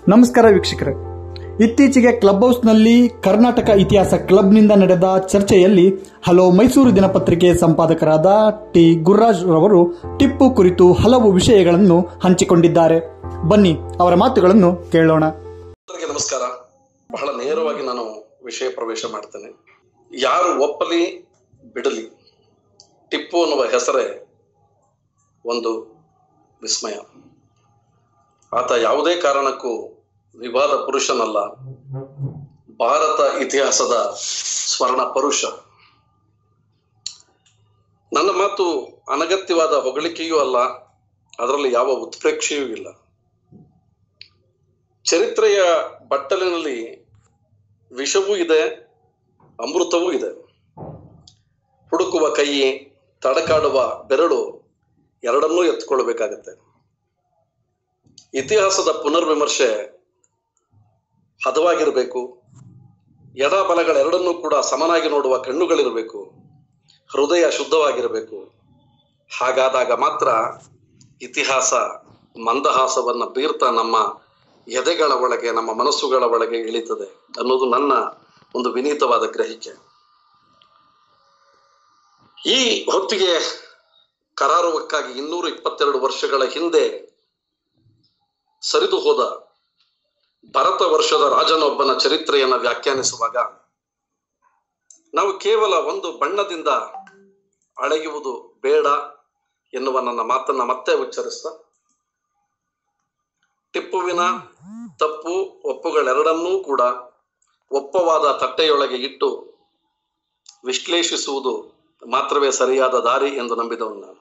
ನಮಸ್ಕಾರ ವೀಕ್ಷಕರೇ ಇತ್ತೀಚೆಗೆ ಕ್ಲಬ್ ಹೌಸ್ನಲ್ಲಿ ಕರ್ನಾಟಕ ಇತಿಹಾಸ ಕ್ಲಬ್ನಿಂದ ನಡೆದ ಚರ್ಚೆಯಲ್ಲಿ ಹಲೋ ಮೈಸೂರು ದಿನಪತ್ರಿಕೆ ಸಂಪಾದಕರಾದ ಟಿ ಗುರ್ರಾಜ್ ರವರು ಟಿಪ್ಪು ಕುರಿತು ಹಲವು ವಿಷಯಗಳನ್ನು ಹಂಚಿಕೊಂಡಿದ್ದಾರೆ ಬನ್ನಿ ಅವರ ಮಾತುಗಳನ್ನು ಕೇಳೋಣ ಎಲ್ಲರಿಗೆ ನಮಸ್ಕಾರ ಬಹಳ ನೇರವಾಗಿ ನಾನು ವಿಷಯ ಪ್ರವೇಶ ಮಾಡ್ತೇನೆ ಯಾರು ಒಪ್ಪಲಿ ಬಿಡಲಿ ಟಿಪ್ಪು ಅನ್ನುವ ಹೆಸರೇ ಒಂದು ವಿಸ್ಮಯ ಆತ ಯಾವುದೇ ಕಾರಣಕ್ಕೂ ವಿವಾದ ಪುರುಷನಲ್ಲ ಭಾರತ ಇತಿಹಾಸದ ಸ್ವರ್ಣ ಪರುಷ ನನ್ನ ಮಾತು ಅನಗತ್ಯವಾದ ಹೊಗಳಿಕೆಯೂ ಅಲ್ಲ ಅದರಲ್ಲಿ ಯಾವ ಉತ್ಪ್ರೇಕ್ಷೆಯೂ ಇಲ್ಲ ಚರಿತ್ರೆಯ ಬಟ್ಟಲಿನಲ್ಲಿ ವಿಷವೂ ಇದೆ ಅಮೃತವೂ ಇದೆ ಹುಡುಕುವ ಕೈ ತಡಕಾಡುವ ಬೆರಳು ಎರಡನ್ನೂ ಎತ್ಕೊಳ್ಬೇಕಾಗತ್ತೆ ಇತಿಹಾಸದ ಪುನರ್ವಿಮರ್ಶೆ ಹದವಾಗಿರಬೇಕು ಎಡ ಬಲಗಳೆರಡನ್ನೂ ಕೂಡ ಸಮನಾಗಿ ನೋಡುವ ಕಣ್ಣುಗಳಿರಬೇಕು ಹೃದಯ ಶುದ್ಧವಾಗಿರಬೇಕು ಹಾಗಾದಾಗ ಮಾತ್ರ ಇತಿಹಾಸ ಮಂದಹಾಸವನ್ನ ಬೀರ್ತಾ ನಮ್ಮ ಎದೆಗಳ ಒಳಗೆ ನಮ್ಮ ಮನಸ್ಸುಗಳ ಒಳಗೆ ಇಳಿತದೆ ಅನ್ನೋದು ನನ್ನ ಒಂದು ವಿನೀತವಾದ ಗ್ರಹಿಕೆ ಈ ಹೊತ್ತಿಗೆ ಕರಾರುವಕ್ಕಾಗಿ ಇನ್ನೂರ ಇಪ್ಪತ್ತೆರಡು ವರ್ಷಗಳ ಹಿಂದೆ ಸರಿದು ಹೋದ ಭರತ ವರ್ಷದ ರಾಜನೊಬ್ಬನ ಚರಿತ್ರೆಯನ್ನ ವ್ಯಾಖ್ಯಾನಿಸುವಾಗ ನಾವು ಕೇವಲ ಒಂದು ಬಣ್ಣದಿಂದ ಅಳೆಯುವುದು ಬೇಡ ಎನ್ನುವ ನನ್ನ ಮಾತನ್ನ ಮತ್ತೆ ಉಚ್ಚರಿಸ್ತಾ ಟಿಪ್ಪುವಿನ ತಪ್ಪು ಒಪ್ಪುಗಳೆರಡನ್ನೂ ಕೂಡ ಒಪ್ಪವಾದ ತಟ್ಟೆಯೊಳಗೆ ಇಟ್ಟು ವಿಶ್ಲೇಷಿಸುವುದು ಮಾತ್ರವೇ ಸರಿಯಾದ ದಾರಿ ಎಂದು ನಂಬಿದವನು ನಾನು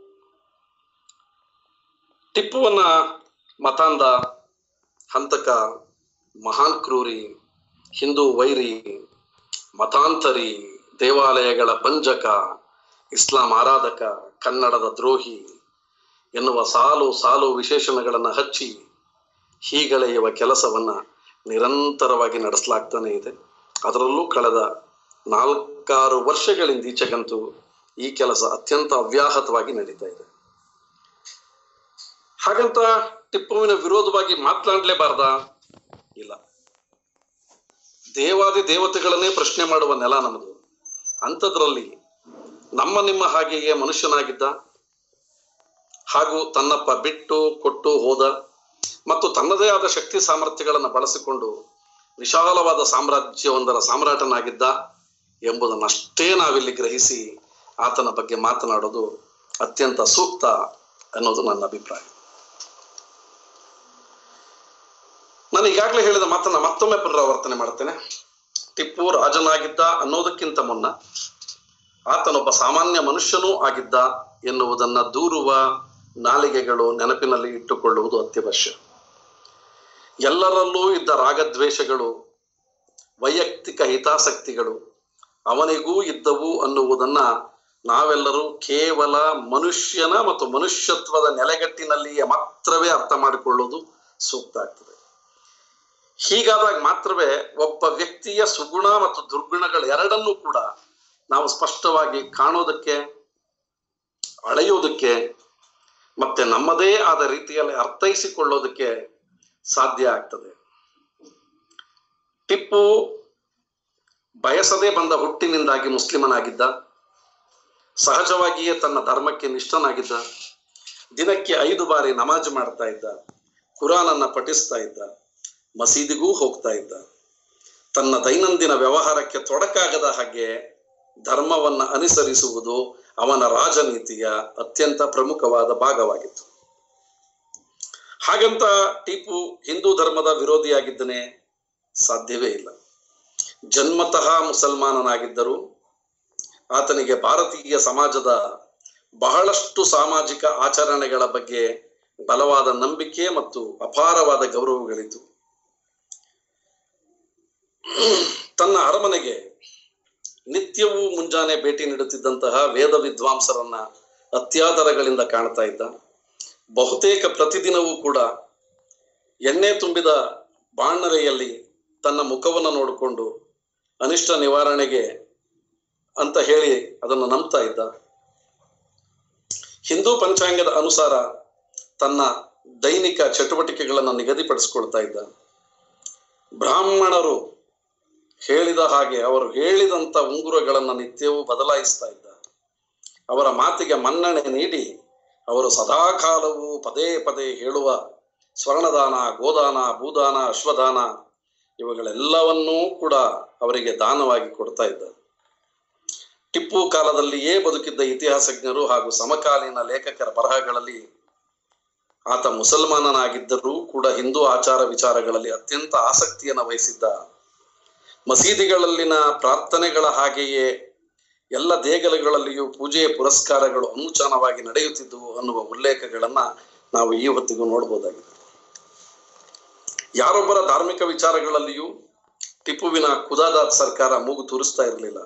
ಟಿಪ್ಪುವನ್ನ ಮತಾಂಧ ಹಂತಕ ಮಹಾನ್ ಕ್ರೂರಿ ಹಿಂದೂ ವೈರಿ ಮತಾಂತರಿ ದೇವಾಲಯಗಳ ಭಂಜಕ ಇಸ್ಲಾಂ ಆರಾಧಕ ಕನ್ನಡದ ದ್ರೋಹಿ ಎನ್ನುವ ಸಾಲು ಸಾಲು ವಿಶೇಷಣಗಳನ್ನು ಹಚ್ಚಿ ಹೀಗಳೆಯುವ ಕೆಲಸವನ್ನ ನಿರಂತರವಾಗಿ ನಡೆಸಲಾಗ್ತಾನೆ ಇದೆ ಅದರಲ್ಲೂ ಕಳೆದ ನಾಲ್ಕಾರು ವರ್ಷಗಳಿಂದೀಚೆಗಂತೂ ಈ ಕೆಲಸ ಅತ್ಯಂತ ಅವ್ಯಾಹತವಾಗಿ ನಡೀತಾ ಇದೆ ಹಾಗಂತ ಟಿಪ್ಪುವಿನ ವಿರೋಧವಾಗಿ ಮಾತನಾಡಲೇಬಾರ್ದ ಇಲ್ಲ ದೇವಾದಿ ದೇವತೆಗಳನ್ನೇ ಪ್ರಶ್ನೆ ಮಾಡುವ ನೆಲ ನಮ್ಮದು ಅಂಥದ್ರಲ್ಲಿ ನಮ್ಮ ನಿಮ್ಮ ಹಾಗೆಯೇ ಮನುಷ್ಯನಾಗಿದ್ದ ಹಾಗೂ ತನ್ನಪ್ಪ ಬಿಟ್ಟು ಕೊಟ್ಟು ಹೋದ ಮತ್ತು ತನ್ನದೇ ಆದ ಶಕ್ತಿ ಸಾಮರ್ಥ್ಯಗಳನ್ನು ಬಳಸಿಕೊಂಡು ವಿಶಾಲವಾದ ಸಾಮ್ರಾಜ್ಯವೊಂದರ ಸಾಮ್ರಾಟನಾಗಿದ್ದ ಎಂಬುದನ್ನಷ್ಟೇ ನಾವಿಲ್ಲಿ ಗ್ರಹಿಸಿ ಆತನ ಬಗ್ಗೆ ಮಾತನಾಡೋದು ಅತ್ಯಂತ ಸೂಕ್ತ ಅನ್ನೋದು ನನ್ನ ಅಭಿಪ್ರಾಯ ನಾನು ಈಗಾಗಲೇ ಹೇಳಿದ ಮಾತನ್ನ ಮತ್ತೊಮ್ಮೆ ಪುನರಾವರ್ತನೆ ಮಾಡ್ತೇನೆ ಟಿಪ್ಪು ರಾಜನಾಗಿದ್ದ ಅನ್ನೋದಕ್ಕಿಂತ ಮುನ್ನ ಆತನೊಬ್ಬ ಸಾಮಾನ್ಯ ಮನುಷ್ಯನೂ ಆಗಿದ್ದ ಎನ್ನುವುದನ್ನ ದೂರುವ ನಾಲಿಗೆಗಳು ನೆನಪಿನಲ್ಲಿ ಇಟ್ಟುಕೊಳ್ಳುವುದು ಅತ್ಯವಶ್ಯ ಎಲ್ಲರಲ್ಲೂ ಇದ್ದ ರಾಗದ್ವೇಷಗಳು ವೈಯಕ್ತಿಕ ಹಿತಾಸಕ್ತಿಗಳು ಅವನಿಗೂ ಇದ್ದವು ಅನ್ನುವುದನ್ನ ನಾವೆಲ್ಲರೂ ಕೇವಲ ಮನುಷ್ಯನ ಮತ್ತು ಮನುಷ್ಯತ್ವದ ನೆಲೆಗಟ್ಟಿನಲ್ಲಿಯೇ ಮಾತ್ರವೇ ಅರ್ಥ ಮಾಡಿಕೊಳ್ಳುವುದು ಸೂಕ್ತ ಆಗ್ತದೆ ಹೀಗಾದಾಗ ಮಾತ್ರವೇ ಒಬ್ಬ ವ್ಯಕ್ತಿಯ ಸುಗುಣ ಮತ್ತು ದುರ್ಗುಣಗಳು ಎರಡನ್ನೂ ಕೂಡ ನಾವು ಸ್ಪಷ್ಟವಾಗಿ ಕಾಣೋದಕ್ಕೆ ಅಳೆಯೋದಕ್ಕೆ ಮತ್ತೆ ನಮ್ಮದೇ ಆದ ರೀತಿಯಲ್ಲಿ ಅರ್ಥೈಸಿಕೊಳ್ಳೋದಕ್ಕೆ ಸಾಧ್ಯ ಆಗ್ತದೆ ಟಿಪ್ಪು ಬಯಸದೇ ಬಂದ ಹುಟ್ಟಿನಿಂದಾಗಿ ಮುಸ್ಲಿಮನಾಗಿದ್ದ ಸಹಜವಾಗಿಯೇ ತನ್ನ ಧರ್ಮಕ್ಕೆ ನಿಷ್ಠನಾಗಿದ್ದ ದಿನಕ್ಕೆ ಐದು ಬಾರಿ ನಮಾಜ್ ಮಾಡ್ತಾ ಇದ್ದ ಕುರಾನನ್ನ ಪಠಿಸ್ತಾ ಇದ್ದ ಮಸೀದಿಗೂ ಹೋಗ್ತಾ ಇದ್ದ ತನ್ನ ದೈನಂದಿನ ವ್ಯವಹಾರಕ್ಕೆ ತೊಡಕಾಗದ ಹಾಗೆ ಧರ್ಮವನ್ನ ಅನುಸರಿಸುವುದು ಅವನ ರಾಜನೀತಿಯ ಅತ್ಯಂತ ಪ್ರಮುಖವಾದ ಭಾಗವಾಗಿತ್ತು ಹಾಗಂತ ಟಿಪ್ಪು ಹಿಂದೂ ಧರ್ಮದ ವಿರೋಧಿಯಾಗಿದ್ದನೇ ಸಾಧ್ಯವೇ ಇಲ್ಲ ಜನ್ಮತಃ ಮುಸಲ್ಮಾನನಾಗಿದ್ದರೂ ಆತನಿಗೆ ಭಾರತೀಯ ಸಮಾಜದ ಬಹಳಷ್ಟು ಸಾಮಾಜಿಕ ಆಚರಣೆಗಳ ಬಗ್ಗೆ ಬಲವಾದ ನಂಬಿಕೆ ಮತ್ತು ಅಪಾರವಾದ ಗೌರವಗಳಿತ್ತು ತನ್ನ ಅರಮನೆಗೆ ನಿತ್ಯವೂ ಮುಂಜಾನೆ ಭೇಟಿ ನೀಡುತ್ತಿದ್ದಂತಹ ವೇದ ವಿದ್ವಾಂಸರನ್ನ ಅತ್ಯಾದರಗಳಿಂದ ಕಾಣ್ತಾ ಇದ್ದ ಬಹುತೇಕ ಪ್ರತಿದಿನವೂ ಕೂಡ ಎಣ್ಣೆ ತುಂಬಿದ ಬಾಣಲೆಯಲ್ಲಿ ತನ್ನ ಮುಖವನ್ನು ನೋಡಿಕೊಂಡು ಅನಿಷ್ಟ ನಿವಾರಣೆಗೆ ಅಂತ ಹೇಳಿ ಅದನ್ನು ನಂಬ್ತಾ ಇದ್ದ ಹಿಂದೂ ಪಂಚಾಂಗದ ಅನುಸಾರ ತನ್ನ ದೈನಿಕ ಚಟುವಟಿಕೆಗಳನ್ನು ನಿಗದಿಪಡಿಸಿಕೊಳ್ತಾ ಇದ್ದ ಬ್ರಾಹ್ಮಣರು ಹೇಳಿದ ಹಾಗೆ ಅವರು ಹೇಳಿದಂತ ಉಂಗುರಗಳನ್ನು ನಿತ್ಯವೂ ಬದಲಾಯಿಸ್ತಾ ಇದ್ದ ಅವರ ಮಾತಿಗೆ ಮನ್ನಣೆ ನೀಡಿ ಅವರು ಸದಾಕಾಲವೂ ಪದೇ ಪದೇ ಹೇಳುವ ಸ್ವರ್ಣದಾನ ಗೋದಾನ ಭೂದಾನ ಅಶ್ವದಾನ ಇವುಗಳೆಲ್ಲವನ್ನೂ ಕೂಡ ಅವರಿಗೆ ದಾನವಾಗಿ ಕೊಡ್ತಾ ಇದ್ದ ಟಿಪ್ಪು ಕಾಲದಲ್ಲಿಯೇ ಬದುಕಿದ್ದ ಇತಿಹಾಸಜ್ಞರು ಹಾಗೂ ಸಮಕಾಲೀನ ಲೇಖಕರ ಬರಹಗಳಲ್ಲಿ ಆತ ಮುಸಲ್ಮಾನನಾಗಿದ್ದರೂ ಕೂಡ ಹಿಂದೂ ಆಚಾರ ವಿಚಾರಗಳಲ್ಲಿ ಅತ್ಯಂತ ಆಸಕ್ತಿಯನ್ನು ವಹಿಸಿದ್ದ ಮಸೀದಿಗಳಲ್ಲಿನ ಪ್ರಾರ್ಥನೆಗಳ ಹಾಗೆಯೇ ಎಲ್ಲ ದೇಗುಲಗಳಲ್ಲಿಯೂ ಪೂಜೆ ಪುರಸ್ಕಾರಗಳು ಅನುಚಾನವಾಗಿ ನಡೆಯುತ್ತಿದ್ದುವು ಅನ್ನುವ ಉಲ್ಲೇಖಗಳನ್ನ ನಾವು ಈ ಹೊತ್ತಿಗೂ ನೋಡಬಹುದಾಗಿದೆ ಯಾರೊಬ್ಬರ ಧಾರ್ಮಿಕ ವಿಚಾರಗಳಲ್ಲಿಯೂ ಟಿಪ್ಪುವಿನ ಖುದಾದಾತ್ ಸರ್ಕಾರ ಮೂಗು ತೂರಿಸ್ತಾ ಇರಲಿಲ್ಲ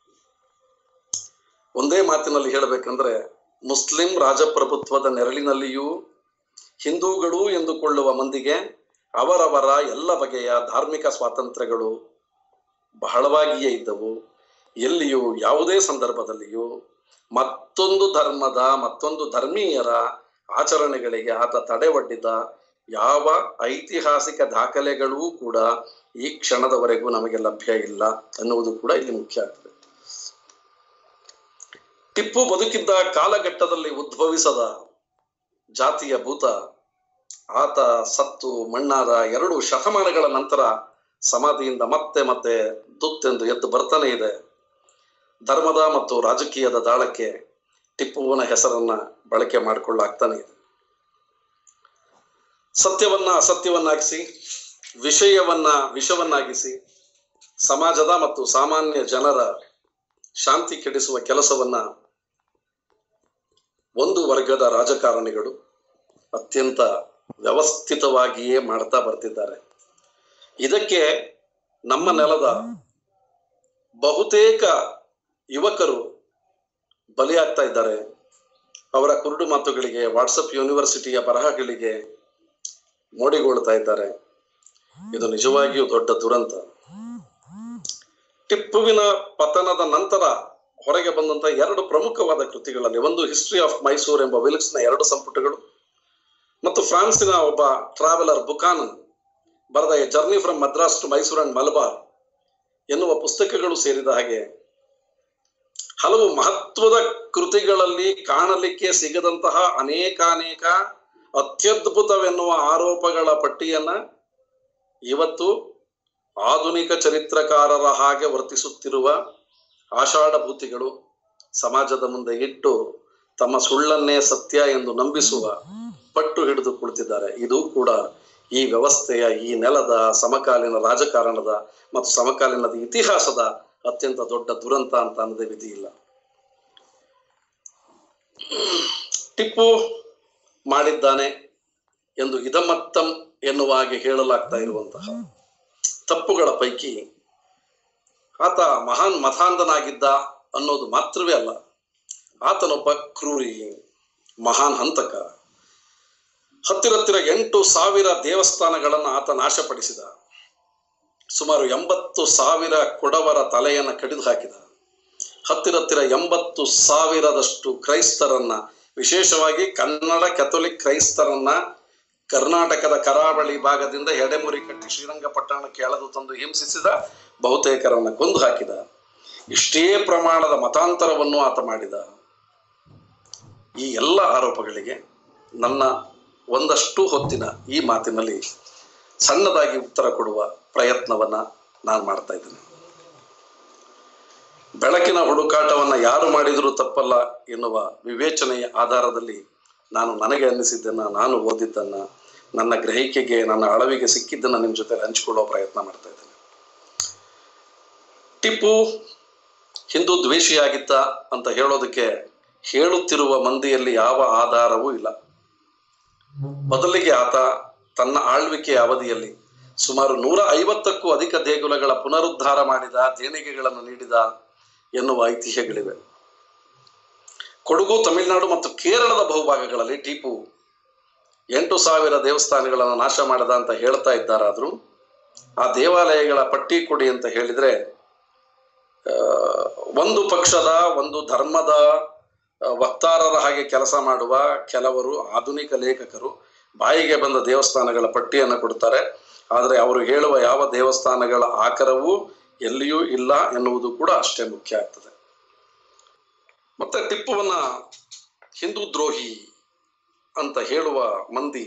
ಒಂದೇ ಮಾತಿನಲ್ಲಿ ಹೇಳಬೇಕಂದ್ರೆ ಮುಸ್ಲಿಂ ರಾಜಪ್ರಭುತ್ವದ ನೆರಳಿನಲ್ಲಿಯೂ ಹಿಂದೂಗಳು ಎಂದುಕೊಳ್ಳುವ ಮಂದಿಗೆ ಅವರವರ ಎಲ್ಲ ಬಗೆಯ ಧಾರ್ಮಿಕ ಸ್ವಾತಂತ್ರ್ಯಗಳು ಬಹಳವಾಗಿಯೇ ಇದ್ದವು ಎಲ್ಲಿಯೂ ಯಾವುದೇ ಸಂದರ್ಭದಲ್ಲಿಯೂ ಮತ್ತೊಂದು ಧರ್ಮದ ಮತ್ತೊಂದು ಧರ್ಮೀಯರ ಆಚರಣೆಗಳಿಗೆ ಆತ ತಡೆ ಒಡ್ಡಿದ ಯಾವ ಐತಿಹಾಸಿಕ ದಾಖಲೆಗಳೂ ಕೂಡ ಈ ಕ್ಷಣದವರೆಗೂ ನಮಗೆ ಲಭ್ಯ ಇಲ್ಲ ಅನ್ನುವುದು ಕೂಡ ಇಲ್ಲಿ ಮುಖ್ಯ ಆಗ್ತದೆ ಟಿಪ್ಪು ಬದುಕಿದ್ದ ಕಾಲಘಟ್ಟದಲ್ಲಿ ಉದ್ಭವಿಸದ ಜಾತಿಯ ಭೂತ ಆತ ಸತ್ತು ಮಣ್ಣಾದ ಎರಡು ಶತಮಾನಗಳ ನಂತರ ಸಮಾಧಿಯಿಂದ ಮತ್ತೆ ಮತ್ತೆ ದುತ್ತೆಂದು ಎದ್ದು ಬರ್ತಾನೆ ಇದೆ ಧರ್ಮದ ಮತ್ತು ರಾಜಕೀಯದ ದಾಳಕ್ಕೆ ಟಿಪ್ಪುವನ ಹೆಸರನ್ನ ಬಳಕೆ ಮಾಡಿಕೊಳ್ಳಾಗ್ತಾನೆ ಇದೆ ಸತ್ಯವನ್ನ ಅಸತ್ಯವನ್ನಾಗಿಸಿ ವಿಷಯವನ್ನ ವಿಷವನ್ನಾಗಿಸಿ ಸಮಾಜದ ಮತ್ತು ಸಾಮಾನ್ಯ ಜನರ ಶಾಂತಿ ಕೆಡಿಸುವ ಕೆಲಸವನ್ನ ಒಂದು ವರ್ಗದ ರಾಜಕಾರಣಿಗಳು ಅತ್ಯಂತ ವ್ಯವಸ್ಥಿತವಾಗಿಯೇ ಮಾಡ್ತಾ ಬರ್ತಿದ್ದಾರೆ ಇದಕ್ಕೆ ನಮ್ಮ ನೆಲದ ಬಹುತೇಕ ಯುವಕರು ಬಲಿಯಾಗ್ತಾ ಇದ್ದಾರೆ ಅವರ ಕುರುಡು ಮಾತುಗಳಿಗೆ ವಾಟ್ಸಪ್ ಯೂನಿವರ್ಸಿಟಿಯ ಬರಹಗಳಿಗೆ ಮೋಡಿಗೊಳ್ತಾ ಇದ್ದಾರೆ ಇದು ನಿಜವಾಗಿಯೂ ದೊಡ್ಡ ದುರಂತ ಟಿಪ್ಪುವಿನ ಪತನದ ನಂತರ ಹೊರಗೆ ಬಂದಂತ ಎರಡು ಪ್ರಮುಖವಾದ ಕೃತಿಗಳಲ್ಲಿ ಒಂದು ಹಿಸ್ಟ್ರಿ ಆಫ್ ಮೈಸೂರ್ ಎಂಬ ವಿಲ್ಕ್ಸ್ನ ಎರಡು ಸಂಪುಟಗಳು ಮತ್ತು ಫ್ರಾನ್ಸಿನ ಒಬ್ಬ ಟ್ರಾವೆಲರ್ ಬುಕಾನನ್ ಬರೆದ a journey from Madras to Mysore and Malabar ಎನ್ನುವ ಪುಸ್ತಕಗಳು ಸೇರಿದ ಹಾಗೆ ಹಲವು ಮಹತ್ವದ ಕೃತಿಗಳಲ್ಲಿ ಕಾಣಲಿಕ್ಕೆ ಸಿಗದಂತಹ ಅನೇಕಾನೇಕ ಅತ್ಯದ್ಭುತವೆನ್ನುವ ಆರೋಪಗಳ ಪಟ್ಟಿಯನ್ನ ಇವತ್ತು ಆಧುನಿಕ ಚರಿತ್ರಕಾರರ ಹಾಗೆ ವರ್ತಿಸುತ್ತಿರುವ ಆಷಾಢಭೂತಿಗಳು ಸಮಾಜದ ಮುಂದೆ ಇಟ್ಟು ತಮ್ಮ ಸುಳ್ಳನ್ನೇ ಸತ್ಯ ಎಂದು ನಂಬಿಸುವ ಪಟ್ಟು ಹಿಡಿದು ಕುಳಿತಿದ್ದಾರೆ ಇದು ಕೂಡ ಈ ವ್ಯವಸ್ಥೆಯ ಈ ನೆಲದ ಸಮಕಾಲೀನ ರಾಜಕಾರಣದ ಮತ್ತು ಸಮಕಾಲೀನದ ಇತಿಹಾಸದ ಅತ್ಯಂತ ದೊಡ್ಡ ದುರಂತ ಅಂತ ಅನ್ನದೇ ವಿಧಿ ಇಲ್ಲ ಟಿಪ್ಪು ಮಾಡಿದ್ದಾನೆ ಎಂದು ಇದಮತ್ತಂ ಎನ್ನುವ ಹಾಗೆ ಹೇಳಲಾಗ್ತಾ ಇರುವಂತಹ ತಪ್ಪುಗಳ ಪೈಕಿ ಆತ ಮಹಾನ್ ಮತಾಂಧನಾಗಿದ್ದ ಅನ್ನೋದು ಮಾತ್ರವೇ ಅಲ್ಲ ಆತನೊಬ್ಬ ಕ್ರೂರಿ ಮಹಾನ್ ಹಂತಕ ಹತ್ತಿರತ್ತಿರ ಎಂಟು ಸಾವಿರ ದೇವಸ್ಥಾನಗಳನ್ನು ಆತ ನಾಶಪಡಿಸಿದ ಸುಮಾರು ಎಂಬತ್ತು ಸಾವಿರ ಕೊಡವರ ತಲೆಯನ್ನು ಕಡಿದು ಹಾಕಿದ ಹತ್ತಿರತ್ತಿರ ಎಂಬತ್ತು ಸಾವಿರದಷ್ಟು ಕ್ರೈಸ್ತರನ್ನ ವಿಶೇಷವಾಗಿ ಕನ್ನಡ ಕೆಥೋಲಿಕ್ ಕ್ರೈಸ್ತರನ್ನ ಕರ್ನಾಟಕದ ಕರಾವಳಿ ಭಾಗದಿಂದ ಎಡೆಮುರಿ ಕಟ್ಟಿ ಶ್ರೀರಂಗಪಟ್ಟಣಕ್ಕೆ ಎಳೆದು ತಂದು ಹಿಂಸಿಸಿದ ಬಹುತೇಕರನ್ನ ಕೊಂದು ಹಾಕಿದ ಇಷ್ಟೇ ಪ್ರಮಾಣದ ಮತಾಂತರವನ್ನು ಆತ ಮಾಡಿದ ಈ ಎಲ್ಲ ಆರೋಪಗಳಿಗೆ ನನ್ನ ಒಂದಷ್ಟು ಹೊತ್ತಿನ ಈ ಮಾತಿನಲ್ಲಿ ಸಣ್ಣದಾಗಿ ಉತ್ತರ ಕೊಡುವ ಪ್ರಯತ್ನವನ್ನ ನಾನು ಮಾಡ್ತಾ ಇದ್ದೇನೆ ಬೆಳಕಿನ ಹುಡುಕಾಟವನ್ನ ಯಾರು ಮಾಡಿದರೂ ತಪ್ಪಲ್ಲ ಎನ್ನುವ ವಿವೇಚನೆಯ ಆಧಾರದಲ್ಲಿ ನಾನು ನನಗೆ ಅನ್ನಿಸಿದ್ದನ್ನ ನಾನು ಓದಿದ್ದನ್ನ ನನ್ನ ಗ್ರಹಿಕೆಗೆ ನನ್ನ ಅಳವಿಗೆ ಸಿಕ್ಕಿದ್ದನ್ನ ನಿಮ್ಮ ಜೊತೆ ಹಂಚಿಕೊಳ್ಳೋ ಪ್ರಯತ್ನ ಮಾಡ್ತಾ ಇದ್ದೇನೆ ಟಿಪ್ಪು ಹಿಂದೂ ದ್ವೇಷಿಯಾಗಿದ್ದ ಅಂತ ಹೇಳೋದಕ್ಕೆ ಹೇಳುತ್ತಿರುವ ಮಂದಿಯಲ್ಲಿ ಯಾವ ಆಧಾರವೂ ಇಲ್ಲ ಬದಲಿಗೆ ಆತ ತನ್ನ ಆಳ್ವಿಕೆಯ ಅವಧಿಯಲ್ಲಿ ಸುಮಾರು ನೂರ ಐವತ್ತಕ್ಕೂ ಅಧಿಕ ದೇಗುಲಗಳ ಪುನರುದ್ಧಾರ ಮಾಡಿದ ದೇಣಿಗೆಗಳನ್ನು ನೀಡಿದ ಎನ್ನುವ ಐತಿಹ್ಯಗಳಿವೆ ಕೊಡಗು ತಮಿಳುನಾಡು ಮತ್ತು ಕೇರಳದ ಬಹುಭಾಗಗಳಲ್ಲಿ ಟಿಪ್ಪು ಎಂಟು ಸಾವಿರ ದೇವಸ್ಥಾನಗಳನ್ನು ನಾಶ ಮಾಡದ ಅಂತ ಹೇಳ್ತಾ ಇದ್ದಾರಾದ್ರೂ ಆ ದೇವಾಲಯಗಳ ಪಟ್ಟಿ ಕೊಡಿ ಅಂತ ಹೇಳಿದ್ರೆ ಆ, ಒಂದು ಪಕ್ಷದ ಒಂದು ಧರ್ಮದ ಆ, ವಕ್ತಾರರ ಹಾಗೆ ಕೆಲಸ ಮಾಡುವ ಕೆಲವರು ಆಧುನಿಕ ಲೇಖಕರು ಬಾಯಿಗೆ ಬಂದ ದೇವಸ್ಥಾನಗಳ ಪಟ್ಟಿಯನ್ನು ಕೊಡ್ತಾರೆ ಆದರೆ ಅವರು ಹೇಳುವ ಯಾವ ದೇವಸ್ಥಾನಗಳ ಆಕರವೂ ಎಲ್ಲಿಯೂ ಇಲ್ಲ ಎನ್ನುವುದು ಕೂಡ ಅಷ್ಟೇ ಮುಖ್ಯ ಆಗ್ತದೆ ಮತ್ತೆ ಟಿಪ್ಪುವನ್ನ ಹಿಂದೂ ದ್ರೋಹಿ ಅಂತ ಹೇಳುವ ಮಂದಿ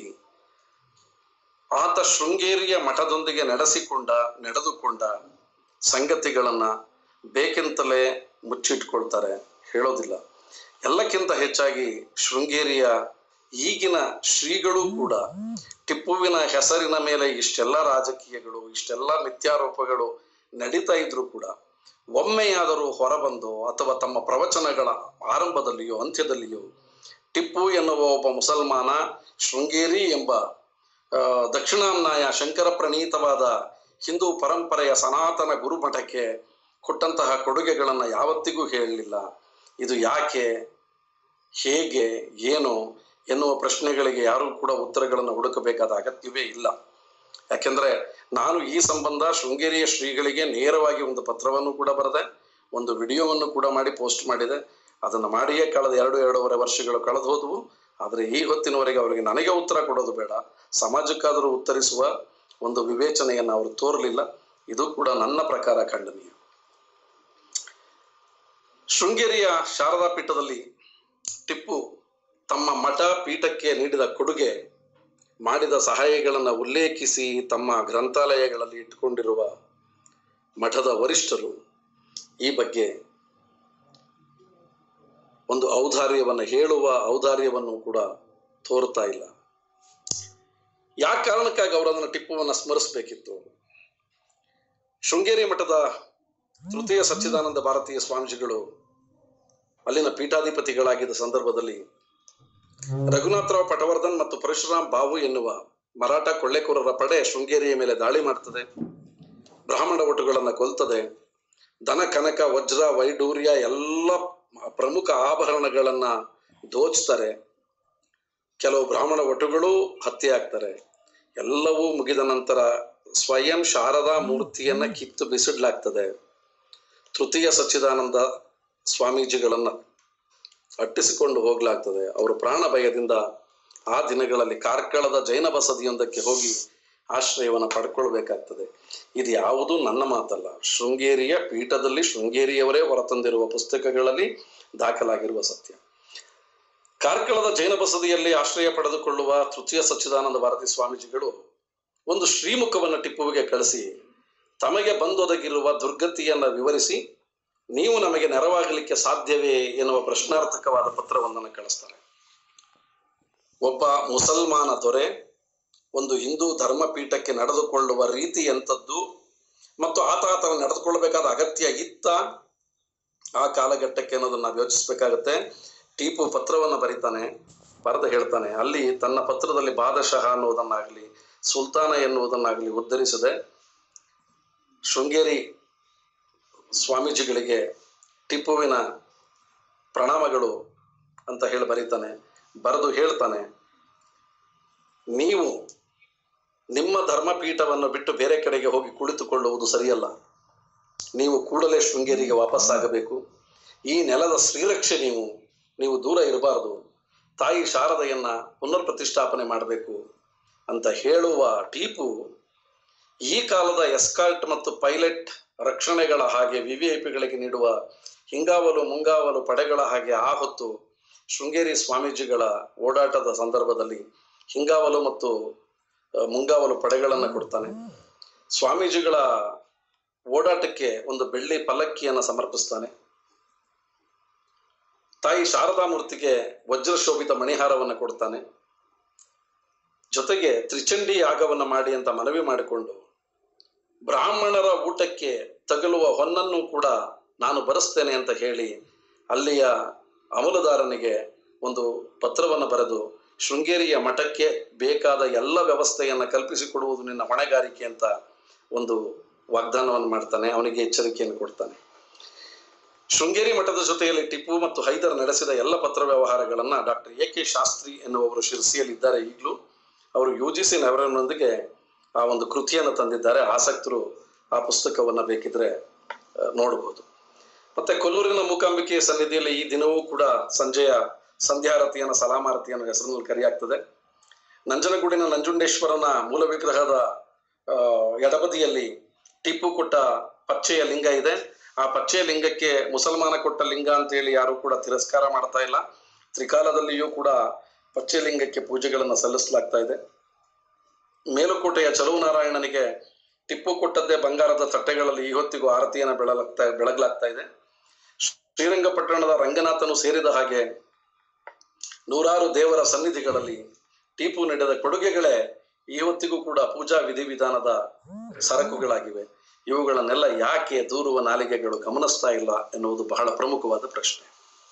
ಆತ ಶೃಂಗೇರಿಯ ಮಠದೊಂದಿಗೆ ನಡೆಸಿಕೊಂಡ ನಡೆದುಕೊಂಡ ಸಂಗತಿಗಳನ್ನ ಬೇಕೆಂತಲೇ ಮುಚ್ಚಿಟ್ಕೊಳ್ತಾರೆ ಹೇಳೋದಿಲ್ಲ ಎಲ್ಲಕ್ಕಿಂತ ಹೆಚ್ಚಾಗಿ ಶೃಂಗೇರಿಯ ಈಗಿನ ಶ್ರೀಗಳು ಕೂಡ ಟಿಪ್ಪುವಿನ ಹೆಸರಿನ ಮೇಲೆ ಇಷ್ಟೆಲ್ಲ ರಾಜಕೀಯಗಳು ಇಷ್ಟೆಲ್ಲ ಮಿಥ್ಯಾರೋಪಗಳು ನಡೀತಾ ಇದ್ರು ಕೂಡ ಒಮ್ಮೆಯಾದರೂ ಹೊರಬಂದು ಅಥವಾ ತಮ್ಮ ಪ್ರವಚನಗಳ ಆರಂಭದಲ್ಲಿಯೋ ಅಂತ್ಯದಲ್ಲಿಯೋ ಟಿಪ್ಪು ಎನ್ನುವ ಒಬ್ಬ ಮುಸಲ್ಮಾನ ಶೃಂಗೇರಿ ಎಂಬ ಆ, ದಕ್ಷಿಣಾಮ್ನಾಯ ಶಂಕರ ಪ್ರಣೀತವಾದ ಹಿಂದೂ ಪರಂಪರೆಯ ಸನಾತನ ಗುರುಮಠಕ್ಕೆ ಕೊಟ್ಟಂತಹ ಕೊಡುಗೆಗಳನ್ನು ಯಾವತ್ತಿಗೂ ಹೇಳಲಿಲ್ಲ ಇದು ಯಾಕೆ ಹೇಗೆ ಏನು ಎನ್ನುವ ಪ್ರಶ್ನೆಗಳಿಗೆ ಯಾರೂ ಕೂಡ ಉತ್ತರಗಳನ್ನು ಹುಡುಕಬೇಕಾದ ಅಗತ್ಯವೇ ಇಲ್ಲ ಯಾಕೆಂದ್ರೆ ನಾನು ಈ ಸಂಬಂಧ ಶೃಂಗೇರಿಯ ಶ್ರೀಗಳಿಗೆ ನೇರವಾಗಿ ಒಂದು ಪತ್ರವನ್ನು ಕೂಡ ಬರೆದೆ ಒಂದು ವಿಡಿಯೋವನ್ನು ಕೂಡ ಮಾಡಿ ಪೋಸ್ಟ್ ಮಾಡಿದೆ ಅದನ್ನು ಮಾಡಿಯೇ ಕಳೆದ ಎರಡು ಎರಡೂವರೆ ವರ್ಷಗಳು ಕಳೆದು ಹೋದವು ಆದರೆ ಈ ಹೊತ್ತಿನವರೆಗೆ ಅವರಿಗೆ ನನಗೆ ಉತ್ತರ ಕೊಡೋದು ಬೇಡ ಸಮಾಜಕ್ಕಾದರೂ ಉತ್ತರಿಸುವ ಒಂದು ವಿವೇಚನೆಯನ್ನು ಅವರು ತೋರಲಿಲ್ಲ ಇದು ಕೂಡ ನನ್ನ ಪ್ರಕಾರ ಖಂಡನೀಯ ಶೃಂಗೇರಿಯ ಶಾರದಾ ಪೀಠದಲ್ಲಿ ಟಿಪ್ಪು ತಮ್ಮ ಮಠ ಪೀಠಕ್ಕೆ ನೀಡಿದ ಕೊಡುಗೆ ಮಾಡಿದ ಸಹಾಯಗಳನ್ನು ಉಲ್ಲೇಖಿಸಿ ತಮ್ಮ ಗ್ರಂಥಾಲಯಗಳಲ್ಲಿ ಇಟ್ಟುಕೊಂಡಿರುವ ಮಠದ ವರಿಷ್ಠರು ಈ ಬಗ್ಗೆ ಒಂದು ಔದಾರ್ಯವನ್ನು ಹೇಳುವ ಔದಾರ್ಯವನ್ನು ಕೂಡ ತೋರ್ತಾ ಇಲ್ಲ ಯಾವ ಕಾರಣಕ್ಕಾಗಿ ಅವರು ಅದನ್ನು ಟಿಪ್ಪುವನ್ನು ಸ್ಮರಿಸಬೇಕಿತ್ತು ಶೃಂಗೇರಿ ಮಠದ ತೃತೀಯ ಸಚ್ಚಿದಾನಂದ ಭಾರತೀಯ ಸ್ವಾಮೀಜಿಗಳು ಅಲ್ಲಿನ ಪೀಠಾಧಿಪತಿಗಳಾಗಿದ್ದ ಸಂದರ್ಭದಲ್ಲಿ ರಘುನಾಥರಾವ್ ಪಟವರ್ಧನ್ ಮತ್ತು ಪರಶುರಾಮ್ ಬಾವು ಎನ್ನುವ ಮರಾಠ ಕೊಳ್ಳೆಕೋರರ ಪಡೆ ಶೃಂಗೇರಿಯ ಮೇಲೆ ದಾಳಿ ಮಾಡ್ತದೆ ಬ್ರಾಹ್ಮಣ ಒಟುಗಳನ್ನು ಕೊಲ್ತದೆ ದನ ಕನಕ ವಜ್ರ ವೈಡೂರ್ಯ ಎಲ್ಲ ಪ್ರಮುಖ ಆಭರಣಗಳನ್ನ ದೋಚ್ತಾರೆ ಕೆಲವು ಬ್ರಾಹ್ಮಣ ಒಟುಗಳು ಹತ್ಯೆ ಆಗ್ತಾರೆ ಎಲ್ಲವೂ ಮುಗಿದ ನಂತರ ಸ್ವಯಂ ಶಾರದಾ ಮೂರ್ತಿಯನ್ನ ಕಿತ್ತು ಬಿಸಿಡ್ಲಾಗ್ತದೆ ತೃತೀಯ ಸಚ್ಚಿದಾನಂದ ಸ್ವಾಮೀಜಿಗಳನ್ನ ಅಟ್ಟಿಸಿಕೊಂಡು ಹೋಗ್ಲಾಗ್ತದೆ ಅವರು ಪ್ರಾಣ ಭಯದಿಂದ ಆ ದಿನಗಳಲ್ಲಿ ಕಾರ್ಕಳದ ಜೈನ ಬಸದಿಯೊಂದಕ್ಕೆ ಹೋಗಿ ಆಶ್ರಯವನ್ನು ಪಡ್ಕೊಳ್ಬೇಕಾಗ್ತದೆ ಇದು ಯಾವುದೂ ನನ್ನ ಮಾತಲ್ಲ ಶೃಂಗೇರಿಯ ಪೀಠದಲ್ಲಿ ಶೃಂಗೇರಿಯವರೇ ಹೊರತಂದಿರುವ ಪುಸ್ತಕಗಳಲ್ಲಿ ದಾಖಲಾಗಿರುವ ಸತ್ಯ ಕಾರ್ಕಳದ ಜೈನ ಬಸದಿಯಲ್ಲಿ ಆಶ್ರಯ ಪಡೆದುಕೊಳ್ಳುವ ತೃತೀಯ ಸಚ್ಚಿದಾನಂದ ಭಾರತಿ ಸ್ವಾಮೀಜಿಗಳು ಒಂದು ಶ್ರೀಮುಖವನ್ನು ಟಿಪ್ಪುವಿಗೆ ಕಳಿಸಿ ತಮಗೆ ಬಂದೊದಗಿರುವ ದುರ್ಗತಿಯನ್ನ ವಿವರಿಸಿ ನೀವು ನಮಗೆ ನೆರವಾಗಲಿಕ್ಕೆ ಸಾಧ್ಯವೇ ಎನ್ನುವ ಪ್ರಶ್ನಾರ್ಥಕವಾದ ಪತ್ರವೊಂದನ್ನು ಕಳಿಸ್ತಾರೆ ಒಬ್ಬ ಮುಸಲ್ಮಾನ ದೊರೆ ಒಂದು ಹಿಂದೂ ಧರ್ಮಪೀಠಕ್ಕೆ ನಡೆದುಕೊಳ್ಳುವ ರೀತಿ ಎಂಥದ್ದು ಮತ್ತು ಆತ ಆತನ ನಡೆದುಕೊಳ್ಳಬೇಕಾದ ಅಗತ್ಯ ಇತ್ತ ಆ ಕಾಲಘಟ್ಟಕ್ಕೆ ಅನ್ನೋದನ್ನ ನಾವು ಯೋಚಿಸ್ಬೇಕಾಗತ್ತೆ ಟಿಪು ಪತ್ರವನ್ನು ಬರೀತಾನೆ ಬರೆದು ಹೇಳ್ತಾನೆ ಅಲ್ಲಿ ತನ್ನ ಪತ್ರದಲ್ಲಿ ಬಾದಶಃ ಅನ್ನುವುದನ್ನಾಗಲಿ ಸುಲ್ತಾನ ಎನ್ನುವುದನ್ನಾಗಲಿ ಉದ್ಧರಿಸದೆ ಶೃಂಗೇರಿ ಸ್ವಾಮೀಜಿಗಳಿಗೆ ಟಿಪ್ಪುವಿನ ಪ್ರಣಾಮಗಳು ಅಂತ ಹೇಳಿ ಬರೀತಾನೆ ಬರೆದು ಹೇಳ್ತಾನೆ ನೀವು ನಿಮ್ಮ ಧರ್ಮಪೀಠವನ್ನು ಬಿಟ್ಟು ಬೇರೆ ಕಡೆಗೆ ಹೋಗಿ ಕುಳಿತುಕೊಳ್ಳುವುದು ಸರಿಯಲ್ಲ ನೀವು ಕೂಡಲೇ ಶೃಂಗೇರಿಗೆ ವಾಪಸ್ಸಾಗಬೇಕು ಈ ನೆಲದ ಶ್ರೀರಕ್ಷೆ ನೀವು ನೀವು ದೂರ ಇರಬಾರದು ತಾಯಿ ಶಾರದೆಯನ್ನ ಪುನರ್ ಪ್ರತಿಷ್ಠಾಪನೆ ಮಾಡಬೇಕು ಅಂತ ಹೇಳುವ ಟೀಪು ಈ ಕಾಲದ ಎಸ್ಕಾಲ್ಟ್ ಮತ್ತು ಪೈಲಟ್ ರಕ್ಷಣೆಗಳ ಹಾಗೆ ವಿ ವಿ ಐ ಪಿಗಳಿಗೆ ನೀಡುವ ಹಿಂಗಾವಲು ಮುಂಗಾವಲು ಪಡೆಗಳ ಹಾಗೆ ಆ ಹೊತ್ತು ಶೃಂಗೇರಿ ಸ್ವಾಮೀಜಿಗಳ ಓಡಾಟದ ಸಂದರ್ಭದಲ್ಲಿ ಹಿಂಗಾವಲು ಮತ್ತು ಆ, ಮುಂಗಾವಲು ಪಡೆಗಳನ್ನು ಕೊಡ್ತಾನೆ ಸ್ವಾಮೀಜಿಗಳ ಓಡಾಟಕ್ಕೆ ಒಂದು ಬೆಳ್ಳಿ ಪಲ್ಲಕ್ಕಿಯನ್ನು ಸಮರ್ಪಿಸ್ತಾನೆ ತಾಯಿ ಶಾರದಾ ಮೂರ್ತಿಗೆ ವಜ್ರಶೋಭಿತ ಮಣಿಹಾರವನ್ನು ಕೊಡ್ತಾನೆ ಜೊತೆಗೆ ತ್ರಿಚಂಡಿ ಯಾಗವನ್ನು ಮಾಡಿ ಅಂತ ಮನವಿ ಮಾಡಿಕೊಂಡು ಬ್ರಾಹ್ಮಣರ ಊಟಕ್ಕೆ ತಗಲುವ ಹೊನ್ನನ್ನು ಕೂಡ ನಾನು ಬರೆಸ್ತೇನೆ ಅಂತ ಹೇಳಿ ಅಲ್ಲಿಯ ಅಮಲದಾರನಿಗೆ ಒಂದು ಪತ್ರವನ್ನು ಬರೆದು ಶೃಂಗೇರಿಯ ಮಠಕ್ಕೆ ಬೇಕಾದ ಎಲ್ಲ ವ್ಯವಸ್ಥೆಯನ್ನು ಕಲ್ಪಿಸಿಕೊಡುವುದು ನಿನ್ನ ಹೊಣೆಗಾರಿಕೆ ಅಂತ ಒಂದು ವಾಗ್ದಾನವನ್ನು ಮಾಡ್ತಾನೆ ಅವನಿಗೆ ಎಚ್ಚರಿಕೆಯನ್ನು ಕೊಡ್ತಾನೆ ಶೃಂಗೇರಿ ಮಠದ ಜೊತೆಯಲ್ಲಿ ಟಿಪ್ಪು ಮತ್ತು ಹೈದರ್ ನಡೆಸಿದ ಎಲ್ಲ ಪತ್ರ ವ್ಯವಹಾರಗಳನ್ನ ಡಾಕ್ಟರ್ ಎ ಕೆ ಶಾಸ್ತ್ರಿ ಎನ್ನುವವರು ಶಿರಸಿಯಲ್ಲಿದ್ದಾರೆ ಈಗಲೂ ಅವರು ಯು ಜಿ ಸಿ ನವರನ್ನೊಂದಿಗೆ ಆ ಒಂದು ಕೃತಿಯನ್ನು ತಂದಿದ್ದಾರೆ ಆಸಕ್ತರು ಆ ಪುಸ್ತಕವನ್ನ ಬೇಕಿದ್ರೆ ಆ, ನೋಡಬಹುದು ಮತ್ತೆ ಕೊಲ್ಲೂರಿನ ಮೂಕಾಂಬಿಕೆ ಸನ್ನಿಧಿಯಲ್ಲಿ ಈ ದಿನವೂ ಕೂಡ ಸಂಜೆಯ ಸಂಧ್ಯಾರತಿಯನ್ನು ಸಲಾಮಾರತಿಯನ್ನು ಹೆಸರಿನಲ್ಲಿ ಕರೆಯಾಗ್ತದೆ ನಂಜನಗೂಡಿನ ನಂಜುಂಡೇಶ್ವರನ ಮೂಲ ವಿಗ್ರಹದ ಆ, ಎಡಬದಿಯಲ್ಲಿ ಟಿಪ್ಪು ಕೊಟ್ಟ ಪಚ್ಚೆಯ ಲಿಂಗ ಇದೆ ಆ ಪಚ್ಚೆಯ ಲಿಂಗಕ್ಕೆ ಮುಸಲ್ಮಾನ ಕೊಟ್ಟ ಲಿಂಗ ಅಂತೇಳಿ ಯಾರು ಕೂಡ ತಿರಸ್ಕಾರ ಮಾಡ್ತಾ ಇಲ್ಲ ತ್ರಿಕಾಲದಲ್ಲಿಯೂ ಕೂಡ ಪಚ್ಚೆ ಲಿಂಗಕ್ಕೆ ಪೂಜೆಗಳನ್ನು ಸಲ್ಲಿಸಲಾಗ್ತಾ ಇದೆ ಮೇಲುಕೋಟೆಯ ಚಲುವನಾರಾಯಣನಿಗೆ ಟಿಪ್ಪು ಕೊಟ್ಟದ್ದೇ ಬಂಗಾರದ ತಟ್ಟೆಗಳಲ್ಲಿ ಇವತ್ತಿಗೂ ಆರತಿಯನ್ನು ಬೆಳಲಾಗ್ತಾ ಬೆಳಗಲಾಗ್ತಾ ಇದೆ ಶ್ರೀರಂಗಪಟ್ಟಣದ ರಂಗನಾಥನು ಸೇರಿದ ಹಾಗೆ ನೂರಾರು ದೇವರ ಸನ್ನಿಧಿಗಳಲ್ಲಿ ಟಿಪ್ಪು ನೀಡಿದ ಕೊಡುಗೆಗಳೇ ಇವತ್ತಿಗೂ ಕೂಡ ಪೂಜಾ ವಿಧಿವಿಧಾನದ ಸರಕುಗಳಾಗಿವೆ ಇವುಗಳನ್ನೆಲ್ಲ ಯಾಕೆ ದೂರುವ ನಾಲಿಗೆಗಳು ಗಮನಿಸ್ತಾ ಇಲ್ಲ ಎನ್ನುವುದು ಬಹಳ ಪ್ರಮುಖವಾದ ಪ್ರಶ್ನೆ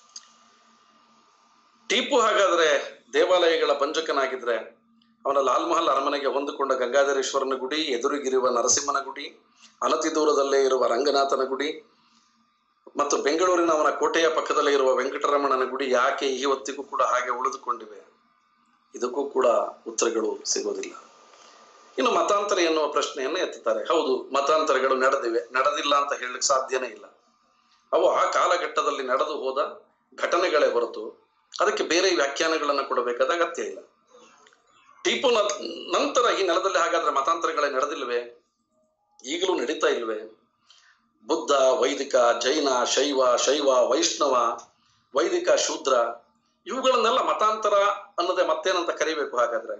ಟಿಪ್ಪು ಹಾಗಾದ್ರೆ ದೇವಾಲಯಗಳ ಬಂಜಕನಾಗಿದ್ರೆ ಅವನ ಲಾಲ್ ಮಹಲ್ ಅರಮನೆಗೆ ಹೊಂದಿಕೊಂಡ ಗಂಗಾಧರೇಶ್ವರನ ಗುಡಿ ಎದುರಿಗಿರುವ ನರಸಿಂಹನ ಗುಡಿ ಅನತಿ ದೂರದಲ್ಲೇ ಇರುವ ರಂಗನಾಥನ ಗುಡಿ ಮತ್ತು ಬೆಂಗಳೂರಿನ ಅವನ ಕೋಟೆಯ ಪಕ್ಕದಲ್ಲೇ ಇರುವ ವೆಂಕಟರಮಣನ ಗುಡಿ ಯಾಕೆ ಇವತ್ತಿಗೂ ಕೂಡ ಹಾಗೆ ಉಳಿದುಕೊಂಡಿವೆ ಇದಕ್ಕೂ ಕೂಡ ಉತ್ತರಗಳು ಸಿಗೋದಿಲ್ಲ ಇನ್ನು ಮತಾಂತರ ಎನ್ನುವ ಪ್ರಶ್ನೆಯನ್ನು ಎತ್ತುತ್ತಾರೆ ಹೌದು ಮತಾಂತರಗಳು ನಡೆದಿವೆ ನಡೆದಿಲ್ಲ ಅಂತ ಹೇಳಲಿಕ್ಕೆ ಸಾಧ್ಯನೇ ಇಲ್ಲ ಅವು ಆ ಕಾಲಘಟ್ಟದಲ್ಲಿ ನಡೆದು ಹೋದ ಘಟನೆಗಳೇ ಹೊರತು ಅದಕ್ಕೆ ಬೇರೆ ವ್ಯಾಖ್ಯಾನಗಳನ್ನು ಕೊಡಬೇಕಾದ ಅಗತ್ಯ ಇಲ್ಲ ಟಿಪ್ಪು ನ- ನಂತರ ಈ ನೆಲದಲ್ಲಿ ಹಾಗಾದ್ರೆ ಮತಾಂತರಗಳೇ ನಡೆದಿಲ್ವೇ ಈಗಲೂ ನಡೀತಾ ಇಲ್ವೇ ಬುದ್ಧ ವೈದಿಕ ಜೈನ ಶೈವ ಶೈವ ವೈಷ್ಣವ ವೈದಿಕ ಶೂದ್ರ ಇವುಗಳನ್ನೆಲ್ಲ ಮತಾಂತರ ಅನ್ನೋದೇ ಮತ್ತೇನಂತ ಕರಿಬೇಕು ಹಾಗಾದ್ರೆ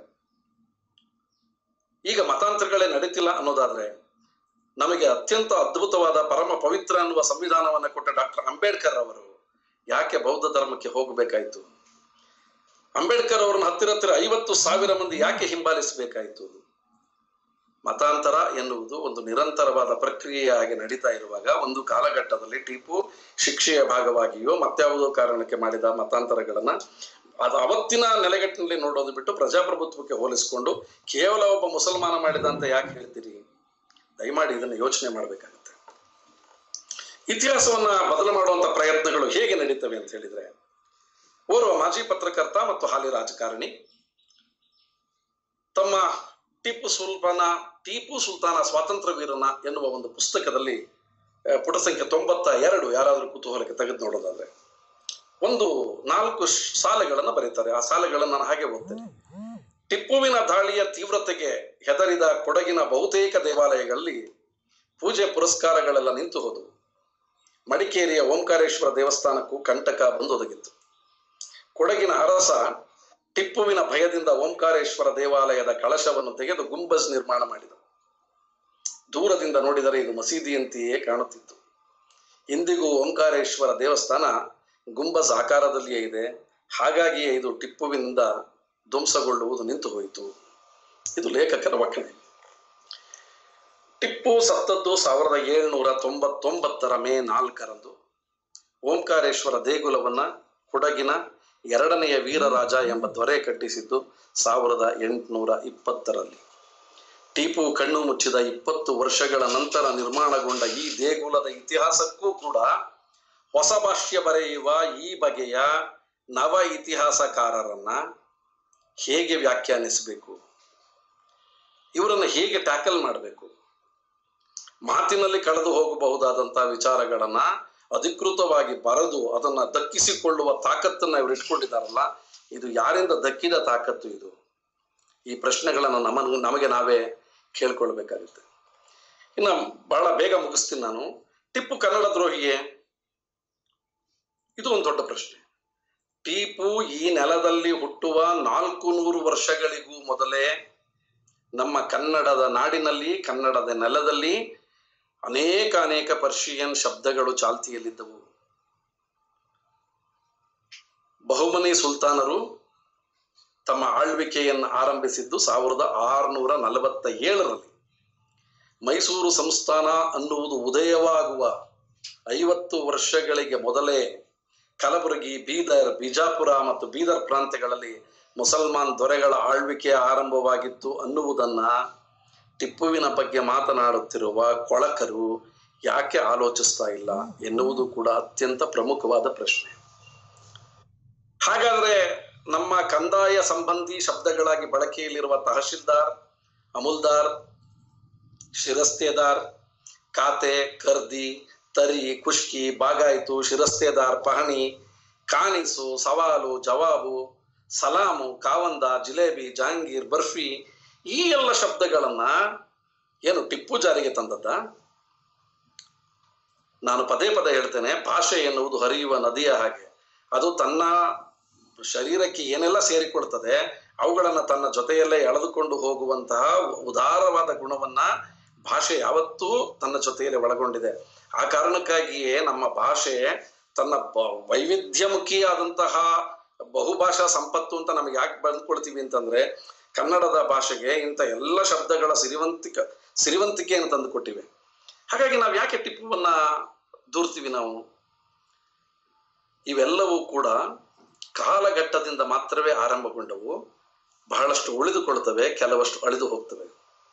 ಈಗ ಮತಾಂತರಗಳೇ ನಡೀತಿಲ್ಲ ಅನ್ನೋದಾದ್ರೆ ನಮಗೆ ಅತ್ಯಂತ ಅದ್ಭುತವಾದ ಪರಮ ಪವಿತ್ರ ಅನ್ನುವ ಸಂವಿಧಾನವನ್ನ ಕೊಟ್ಟ ಡಾಕ್ಟರ್ ಅಂಬೇಡ್ಕರ್ ಅವರು ಯಾಕೆ ಬೌದ್ಧ ಧರ್ಮಕ್ಕೆ ಹೋಗಬೇಕಾಯ್ತು ಅಂಬೇಡ್ಕರ್ ಅವರನ್ನ ಹತ್ತಿರ ಹತ್ತಿರ ಐವತ್ತು ಸಾವಿರ ಮಂದಿ ಯಾಕೆ ಹಿಂಬಾಲಿಸಬೇಕಾಯಿತು ಮತಾಂತರ ಎನ್ನುವುದು ಒಂದು ನಿರಂತರವಾದ ಪ್ರಕ್ರಿಯೆಯಾಗಿ ನಡೀತಾ ಇರುವಾಗ ಒಂದು ಕಾಲಘಟ್ಟದಲ್ಲಿ ಟಿಪ್ಪು ಶಿಕ್ಷೆಯ ಭಾಗವಾಗಿಯೋ ಮತ್ಯಾವುದೋ ಕಾರಣಕ್ಕೆ ಮಾಡಿದ ಮತಾಂತರಗಳನ್ನ ಅದು ಅವತ್ತಿನ ನೆಲೆಗಟ್ಟಿನಲ್ಲಿ ನೋಡೋದು ಬಿಟ್ಟು ಪ್ರಜಾಪ್ರಭುತ್ವಕ್ಕೆ ಹೋಲಿಸಿಕೊಂಡು ಕೇವಲ ಒಬ್ಬ ಮುಸಲ್ಮಾನ ಮಾಡಿದ ಅಂತ ಯಾಕೆ ಹೇಳ್ತೀರಿ ದಯಮಾಡಿ ಇದನ್ನು ಯೋಚನೆ ಮಾಡಬೇಕಾಗುತ್ತೆ ಇತಿಹಾಸವನ್ನ ಬದಲು ಮಾಡುವಂತ ಪ್ರಯತ್ನಗಳು ಹೇಗೆ ನಡೀತವೆ ಅಂತ ಹೇಳಿದ್ರೆ ಓರ್ವ ಮಾಜಿ ಪತ್ರಕರ್ತ ಮತ್ತು ಹಾಲಿ ರಾಜಕಾರಣಿ ತಮ್ಮ ಟಿಪ್ಪು ಸುಲ್ತಾನ ಟಿಪ್ಪು ಸುಲ್ತಾನ ಸ್ವಾತಂತ್ರ್ಯ ವೀರನ ಎನ್ನುವ ಒಂದು ಪುಸ್ತಕದಲ್ಲಿ ಆ, ಪುಟ ಸಂಖ್ಯೆ ತೊಂಬತ್ತ ಎರಡು ಯಾರಾದರೂ ಕುತೂಹಲಕ್ಕೆ ತೆಗೆದು ನೋಡೋದಾದ್ರೆ ಒಂದು ನಾಲ್ಕು ಶ್- ಸಾಲುಗಳನ್ನ ಬರೀತಾರೆ ಆ ಸಾಲುಗಳನ್ನು ನಾನು ಹಾಗೆ ಓದ್ತೇನೆ ಟಿಪ್ಪುವಿನ ದಾಳಿಯ ತೀವ್ರತೆಗೆ ಹೆದರಿದ ಕೊಡಗಿನ ಬಹುತೇಕ ದೇವಾಲಯಗಳಲ್ಲಿ ಪೂಜೆ ಪುರಸ್ಕಾರಗಳೆಲ್ಲ ನಿಂತು ಹೋದವು ಮಡಿಕೇರಿಯ ಓಂಕಾರೇಶ್ವರ ದೇವಸ್ಥಾನಕ್ಕೂ ಕಂಟಕ ಬಂದೊದಗಿತ್ತು ಕೊಡಗಿನ ಅರಸ ಟಿಪ್ಪುವಿನ ಭಯದಿಂದ ಓಂಕಾರೇಶ್ವರ ದೇವಾಲಯದ ಕಳಶವನ್ನು ತೆಗೆದು ಗುಂಬಜ್ ನಿರ್ಮಾಣ ಮಾಡಿದ ದೂರದಿಂದ ನೋಡಿದರೆ ಇದು ಮಸೀದಿಯಂತೆಯೇ ಕಾಣುತ್ತಿತ್ತು ಇಂದಿಗೂ ಓಂಕಾರೇಶ್ವರ ದೇವಸ್ಥಾನ ಗುಂಬಜ್ ಆಕಾರದಲ್ಲಿಯೇ ಇದೆ ಹಾಗಾಗಿಯೇ ಇದು ಟಿಪ್ಪುವಿನಿಂದ ಧ್ವಂಸಗೊಳ್ಳುವುದು ನಿಂತು ಹೋಯಿತು ಇದು ಲೇಖಕರ ವಕಣೆ ಟಿಪ್ಪು ಸತ್ತದ್ದು ಸಾವಿರದ ಏಳ್ನೂರ ತೊಂಬತ್ತೊಂಬತ್ತರ ಮೇ ನಾಲ್ಕರಂದು ಓಂಕಾರೇಶ್ವರ ದೇಗುಲವನ್ನ ಕೊಡಗಿನ ಎರಡನೆಯ ವೀರರಾಜ ಎಂಬ ದೊರೆ ಕಟ್ಟಿಸಿದ್ದು ಸಾವಿರದ ಎಂಟುನೂರ ಇಪ್ಪತ್ತರಲ್ಲಿ ಟಿಪ್ಪು ಕಣ್ಣು ಮುಚ್ಚಿದ ಇಪ್ಪತ್ತು ವರ್ಷಗಳ ನಂತರ ನಿರ್ಮಾಣಗೊಂಡ ಈ ದೇಗುಲದ ಇತಿಹಾಸಕ್ಕೂ ಕೂಡ ಹೊಸ ಭಾಷ್ಯ ಬರೆಯುವ ಈ ಬಗೆಯ ನವ ಇತಿಹಾಸಕಾರರನ್ನ ಹೇಗೆ ವ್ಯಾಖ್ಯಾನಿಸಬೇಕು ಇವರನ್ನು ಹೇಗೆ ಟ್ಯಾಕಲ್ ಮಾಡಬೇಕು ಮಾತಿನಲ್ಲಿ ಕಳೆದು ಹೋಗಬಹುದಾದಂತಹ ವಿಚಾರಗಳನ್ನ ಅಧಿಕೃತವಾಗಿ ಬರೆದು ಅದನ್ನ ದಕ್ಕಿಸಿಕೊಳ್ಳುವ ತಾಕತ್ತನ್ನ ಇವರು ಇಟ್ಕೊಂಡಿದ್ದಾರಲ್ಲ ಇದು ಯಾರಿಂದ ದಕ್ಕಿದ ತಾಕತ್ತು ಇದು ಈ ಪ್ರಶ್ನೆಗಳನ್ನ ನಮ್ಮ ನಮಗೆ ನಾವೇ ಕೇಳ್ಕೊಳ್ಬೇಕಾಗುತ್ತೆ ಇನ್ನು ಬಹಳ ಬೇಗ ಮುಗಿಸ್ತೀನಿ ನಾನು ಟಿಪ್ಪು ಕನ್ನಡ ದ್ರೋಹಿಯೇ ಇದು ಒಂದು ದೊಡ್ಡ ಪ್ರಶ್ನೆ ಟಿಪ್ಪು ಈ ನೆಲದಲ್ಲಿ ಹುಟ್ಟುವ ನಾಲ್ಕು ನೂರು ವರ್ಷಗಳಿಗೂ ಮೊದಲೇ ನಮ್ಮ ಕನ್ನಡದ ನಾಡಿನಲ್ಲಿ ಕನ್ನಡದ ನೆಲದಲ್ಲಿ ಅನೇಕ ಅನೇಕ ಪರ್ಷಿಯನ್ ಶಬ್ದಗಳು ಚಾಲ್ತಿಯಲ್ಲಿದ್ದವು ಬಹುಮನಿ ಸುಲ್ತಾನರು ತಮ್ಮ ಆಳ್ವಿಕೆಯನ್ನು ಆರಂಭಿಸಿದ್ದು ಸಾವಿರದ ಆರುನೂರ ನಲವತ್ತ ಏಳರಲ್ಲಿ ಮೈಸೂರು ಸಂಸ್ಥಾನ ಅನ್ನುವುದು ಉದಯವಾಗುವ ಐವತ್ತು ವರ್ಷಗಳಿಗೆ ಮೊದಲೇ ಕಲಬುರಗಿ ಬೀದರ್ ಬಿಜಾಪುರ ಮತ್ತು ಬೀದರ್ ಪ್ರಾಂತ್ಯಗಳಲ್ಲಿ ಮುಸಲ್ಮಾನ್ ದೊರೆಗಳ ಆಳ್ವಿಕೆ ಆರಂಭವಾಗಿತ್ತು ಅನ್ನುವುದನ್ನ ಟಿಪ್ಪುವಿನ ಬಗ್ಗೆ ಮಾತನಾಡುತ್ತಿರುವ ಕೊಳಕರು ಯಾಕೆ ಆಲೋಚಿಸ್ತಾ ಇಲ್ಲ ಎನ್ನುವುದು ಕೂಡ ಅತ್ಯಂತ ಪ್ರಮುಖವಾದ ಪ್ರಶ್ನೆ ಹಾಗಾದ್ರೆ ನಮ್ಮ ಕಂದಾಯ ಸಂಬಂಧಿ ಶಬ್ದಗಳಾಗಿ ಬಳಕೆಯಲ್ಲಿರುವ ತಹಶೀಲ್ದಾರ್ ಅಮುಲ್ದಾರ್ ಶಿರಸ್ತೇದಾರ್ ಖಾತೆ ಕರ್ದಿ ತರಿ ಕುಷ್ಕಿ ಬಾಗಾಯಿತು ಶಿರಸ್ತೇದಾರ್ ಪಹಣಿ ಕಾನಿಸು ಸವಾಲು ಜವಾಬು ಸಲಾಮು ಕಾವಂದ ಜಿಲೇಬಿ ಜಹಾಂಗೀರ್ ಬರ್ಫಿ ಈ ಎಲ್ಲ ಶಬ್ದಗಳನ್ನ ಏನು ಟಿಪ್ಪು ಜಾರಿಗೆ ತಂದದ್ದ ನಾನು ಪದೇ ಪದೇ ಹೇಳ್ತೇನೆ ಭಾಷೆ ಎನ್ನುವುದು ಹರಿಯುವ ನದಿಯ ಹಾಗೆ ಅದು ತನ್ನ ಶರೀರಕ್ಕೆ ಏನೆಲ್ಲ ಸೇರಿಕೊಳ್ತದೆ ಅವುಗಳನ್ನ ತನ್ನ ಜೊತೆಯಲ್ಲೇ ಎಳೆದುಕೊಂಡು ಹೋಗುವಂತಹ ಉದಾರವಾದ ಗುಣವನ್ನ ಭಾಷೆ ಯಾವತ್ತೂ ತನ್ನ ಜೊತೆಯಲ್ಲಿ ಒಳಗೊಂಡಿದೆ ಆ ಕಾರಣಕ್ಕಾಗಿಯೇ ನಮ್ಮ ಭಾಷೆ ತನ್ನ ಬ- ವೈವಿಧ್ಯಮುಖಿಯಾದಂತಹ ಬಹುಭಾಷಾ ಸಂಪತ್ತು ಅಂತ ನಮಗೆ ಯಾಕೆ ಬಂದ್ಕೊಳ್ತೀವಿ ಅಂತಂದ್ರೆ ಕನ್ನಡದ ಭಾಷೆಗೆ ಇಂಥ ಎಲ್ಲ ಶಬ್ದಗಳ ಸಿರಿವಂತಿಕ ಸಿರಿವಂತಿಕೆಯನ್ನು ತಂದು ಕೊಟ್ಟಿವೆ ಹಾಗಾಗಿ ನಾವು ಯಾಕೆ ಟಿಪ್ಪುವನ್ನ ದೂರ್ತೀವಿ ನಾವು ಇವೆಲ್ಲವೂ ಕೂಡ ಕಾಲಘಟ್ಟದಿಂದ ಮಾತ್ರವೇ ಆರಂಭಗೊಂಡವು ಬಹಳಷ್ಟು ಉಳಿದುಕೊಳ್ತವೆ ಕೆಲವಷ್ಟು ಅಳಿದು ಹೋಗ್ತವೆ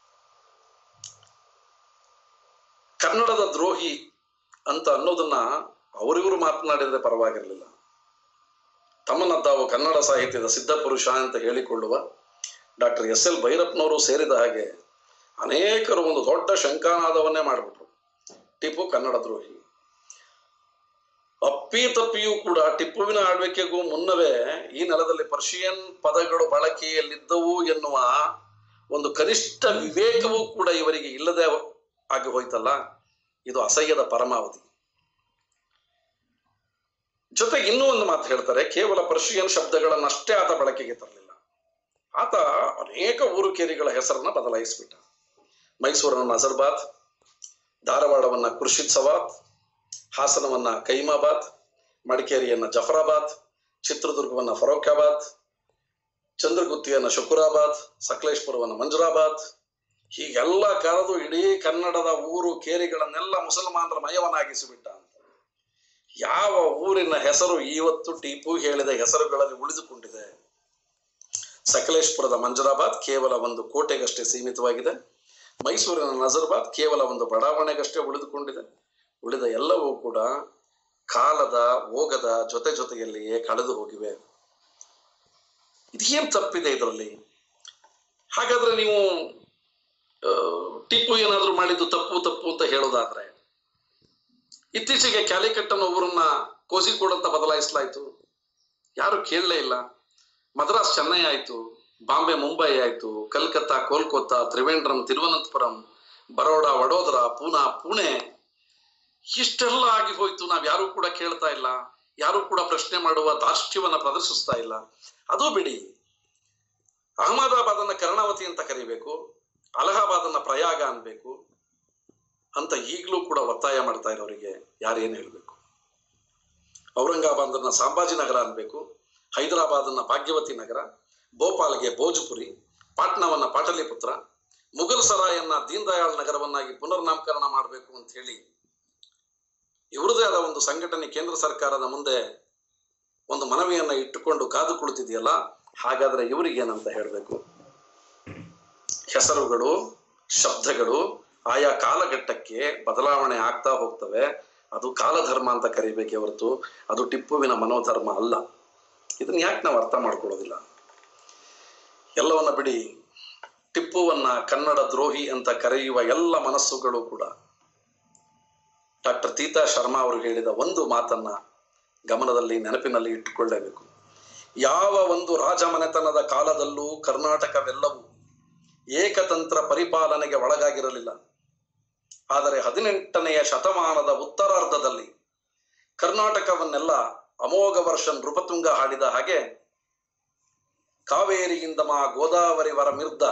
ಕನ್ನಡದ ದ್ರೋಹಿ ಅಂತ ಅನ್ನೋದನ್ನ ಅವರಿವರು ಮಾತನಾಡಿದ್ರೆ ಪರವಾಗಿರಲಿಲ್ಲ ತಮ್ಮನ್ನ ತಾವು ಕನ್ನಡ ಸಾಹಿತ್ಯದ ಸಿದ್ಧ ಪುರುಷ ಅಂತ ಹೇಳಿಕೊಳ್ಳುವ ಡಾಕ್ಟರ್ ಎಸ್ ಎಲ್ ಭೈರಪ್ಪನವರು ಸೇರಿದ ಹಾಗೆ ಅನೇಕರು ಒಂದು ದೊಡ್ಡ ಶಂಕಾನಾದವನ್ನೇ ಮಾಡಿಬಿಟ್ರು ಟಿಪ್ಪು ಕನ್ನಡ ದ್ರೋಹಿ ಅಪ್ಪಿ ತಪ್ಪಿಯೂ ಕೂಡ ಟಿಪ್ಪುವಿನ ಆಳ್ವಿಕೆಗೂ ಮುನ್ನವೇ ಈ ನೆಲದಲ್ಲಿ ಪರ್ಷಿಯನ್ ಪದಗಳು ಬಳಕೆಯಲ್ಲಿದ್ದವು ಎನ್ನುವ ಒಂದು ಕನಿಷ್ಠ ವಿವೇಕವೂ ಕೂಡ ಇವರಿಗೆ ಇಲ್ಲದೆ ಆಗಿ ಹೋಯ್ತಲ್ಲ ಇದು ಅಸಹ್ಯದ ಪರಮಾವಧಿ ಜೊತೆಗೆ ಇನ್ನೂ ಒಂದು ಮಾತು ಹೇಳ್ತಾರೆ ಕೇವಲ ಪರ್ಷಿಯನ್ ಶಬ್ದಗಳನ್ನಷ್ಟೇ ಆತ ಬಳಕೆಗೆ ತರಲಿಲ್ಲ ಆತ ಅನೇಕ ಊರು ಕೇರಿಗಳ ಹೆಸರನ್ನ ಬದಲಾಯಿಸ್ಬಿಟ್ಟ ಮೈಸೂರನ್ನ ನಜರ್ಬಾದ್ ಧಾರವಾಡವನ್ನ ಖುರ್ಷಿದ್ ಸವಾದ್ ಹಾಸನವನ್ನ ಕೈಮಾಬಾದ್ ಮಡಿಕೇರಿಯನ್ನ ಜಫರಾಬಾದ್ ಚಿತ್ರದುರ್ಗವನ್ನ ಫರೋಖಾಬಾದ್ ಚಂದ್ರಗುತ್ತಿಯನ್ನ ಶುಕುರಾಬಾದ್ ಸಕಲೇಶ್ಪುರವನ್ನ ಮಂಜುರಾಬಾದ್ ಹೀಗೆಲ್ಲ ಕರೆದು ಇಡೀ ಕನ್ನಡದ ಊರು ಕೇರಿಗಳನ್ನೆಲ್ಲ ಮುಸಲ್ಮಾನರ ಮಯವನ್ನಾಗಿಸಿಬಿಟ್ಟ ಅಂತ ಯಾವ ಊರಿನ ಹೆಸರು ಇವತ್ತು ಟಿಪ್ಪು ಹೇಳಿದ ಹೆಸರುಗಳಲ್ಲಿ ಉಳಿದುಕೊಂಡಿದೆ ಸಕಲೇಶ್ಪುರದ ಮಂಜುರಾಬಾದ್ ಕೇವಲ ಒಂದು ಕೋಟೆಗಷ್ಟೇ ಸೀಮಿತವಾಗಿದೆ ಮೈಸೂರಿನ ನಜರ್ಬಾದ್ ಕೇವಲ ಒಂದು ಬಡಾವಣೆಗಷ್ಟೇ ಉಳಿದುಕೊಂಡಿದೆ ಉಳಿದ ಎಲ್ಲವೂ ಕೂಡ ಕಾಲದ ಓಗದ ಜೊತೆ ಜೊತೆಯಲ್ಲಿಯೇ ಕಳೆದು ಹೋಗಿವೆ ಇದೇನ್ ತಪ್ಪಿದೆ ಇದರಲ್ಲಿ ಹಾಗಾದ್ರೆ ನೀವು ಆ, ಟಿಪ್ಪು ಏನಾದ್ರೂ ಮಾಡಿದ್ದು ತಪ್ಪು ತಪ್ಪು ಅಂತ ಹೇಳೋದಾದ್ರೆ ಇತ್ತೀಚೆಗೆ ಕ್ಯಾಲಿಕಟ್ ಅನ್ನೋ ಊರನ್ನ ಕೋಸಿಕೋಡ್ ಅಂತ ಬದಲಾಯಿಸಲಾಯ್ತು ಯಾರು ಕೇಳಲೇ ಇಲ್ಲ ಮದ್ರಾಸ್ ಚೆನ್ನೈ ಆಯ್ತು ಬಾಂಬೆ ಮುಂಬೈ ಆಯ್ತು ಕಲ್ಕತ್ತಾ ಕೋಲ್ಕತ್ತಾ ತ್ರಿವೇಂದ್ರಂ ತಿರುವನಂತಪುರಂ ಬರೋಡ ವಡೋದರ ಪೂನಾ ಪುಣೆ ಇಷ್ಟೆಲ್ಲ ಆಗಿ ಹೋಯ್ತು ನಾವ್ ಯಾರು ಕೂಡ ಕೇಳ್ತಾ ಇಲ್ಲ ಯಾರು ಕೂಡ ಪ್ರಶ್ನೆ ಮಾಡುವ ದಾರ್ಷ್ಟ್ಯವನ್ನ ಪ್ರದರ್ಶಿಸ್ತಾ ಇಲ್ಲ ಅದು ಬಿಡಿ ಅಹಮದಾಬಾದನ್ನ ಕರ್ಣಾವತಿ ಅಂತ ಕರಿಬೇಕು ಅಲಹಾಬಾದನ್ನ ಪ್ರಯಾಗ ಅನ್ಬೇಕು ಅಂತ ಈಗಲೂ ಕೂಡ ಒತ್ತಾಯ ಮಾಡ್ತಾ ಇರೋರಿಗೆ ಯಾರೇನು ಹೇಳ್ಬೇಕು ಔರಂಗಾಬಾದನ್ನ ಸಂಭಾಜಿನಗರ ಅನ್ಬೇಕು ಹೈದರಾಬಾದನ್ನ ಭಾಗ್ಯವತಿ ನಗರ ಭೋಪಾಲ್ಗೆ ಭೋಜ್ಪುರಿ ಪಾಟ್ನಾವನ್ನ ಪಾಟಲಿಪುತ್ರ ಮುಘಲ್ ಸರಾಯನ್ನ ದೀನ್ ದಯಾಳ್ ನಗರವನ್ನಾಗಿ ಪುನರ್ನಾಮಕರಣ ಮಾಡಬೇಕು ಅಂತ ಹೇಳಿ ಇವರದೇ ಆದ ಒಂದು ಸಂಘಟನೆ ಕೇಂದ್ರ ಸರ್ಕಾರದ ಮುಂದೆ ಒಂದು ಮನವಿಯನ್ನ ಇಟ್ಟುಕೊಂಡು ಕಾದು ಕುಳಿತಿದೆಯಲ್ಲ ಹಾಗಾದ್ರೆ ಇವರಿಗೇನಂತ ಹೇಳಬೇಕು ಹೆಸರುಗಳು ಶಬ್ದಗಳು ಆಯಾ ಕಾಲಘಟ್ಟಕ್ಕೆ ಬದಲಾವಣೆ ಆಗ್ತಾ ಹೋಗ್ತವೆ ಅದು ಕಾಲಧರ್ಮ ಅಂತ ಕರಿಬೇಕೆ ಹೊರತು ಅದು ಟಿಪ್ಪುವಿನ ಮನೋಧರ್ಮ ಅಲ್ಲ ಇದನ್ನ ಯಾಕೆ ನಾವು ಅರ್ಥ ಮಾಡ್ಕೊಳ್ಳೋದಿಲ್ಲ ಎಲ್ಲವನ್ನ ಬಿಡಿ ಟಿಪ್ಪುವನ್ನ ಕನ್ನಡ ದ್ರೋಹಿ ಅಂತ ಕರೆಯುವ ಎಲ್ಲ ಮನಸ್ಸುಗಳು ಕೂಡ ಡಾಕ್ಟರ್ ತೀತಾ ಶರ್ಮಾ ಅವರು ಹೇಳಿದ ಒಂದು ಮಾತನ್ನ ಗಮನದಲ್ಲಿ ನೆನಪಿನಲ್ಲಿ ಇಟ್ಟುಕೊಳ್ಳಬೇಕು ಯಾವ ಒಂದು ರಾಜಮನೆತನದ ಕಾಲದಲ್ಲೂ ಕರ್ನಾಟಕವೆಲ್ಲವೂ ಏಕತಂತ್ರ ಪರಿಪಾಲನೆಗೆ ಒಳಗಾಗಿರಲಿಲ್ಲ ಆದರೆ ಹದಿನೆಂಟನೆಯ ಶತಮಾನದ ಉತ್ತರಾರ್ಧದಲ್ಲಿ ಕರ್ನಾಟಕವನ್ನೆಲ್ಲ ಅಮೋಘ ವರ್ಷ ನೃಪತುಂಗ ಹಾಡಿದ ಹಾಗೆ ಕಾವೇರಿಯಿಂದ ಮಾ ಗೋದಾವರಿವರ ಮಿರ್ದ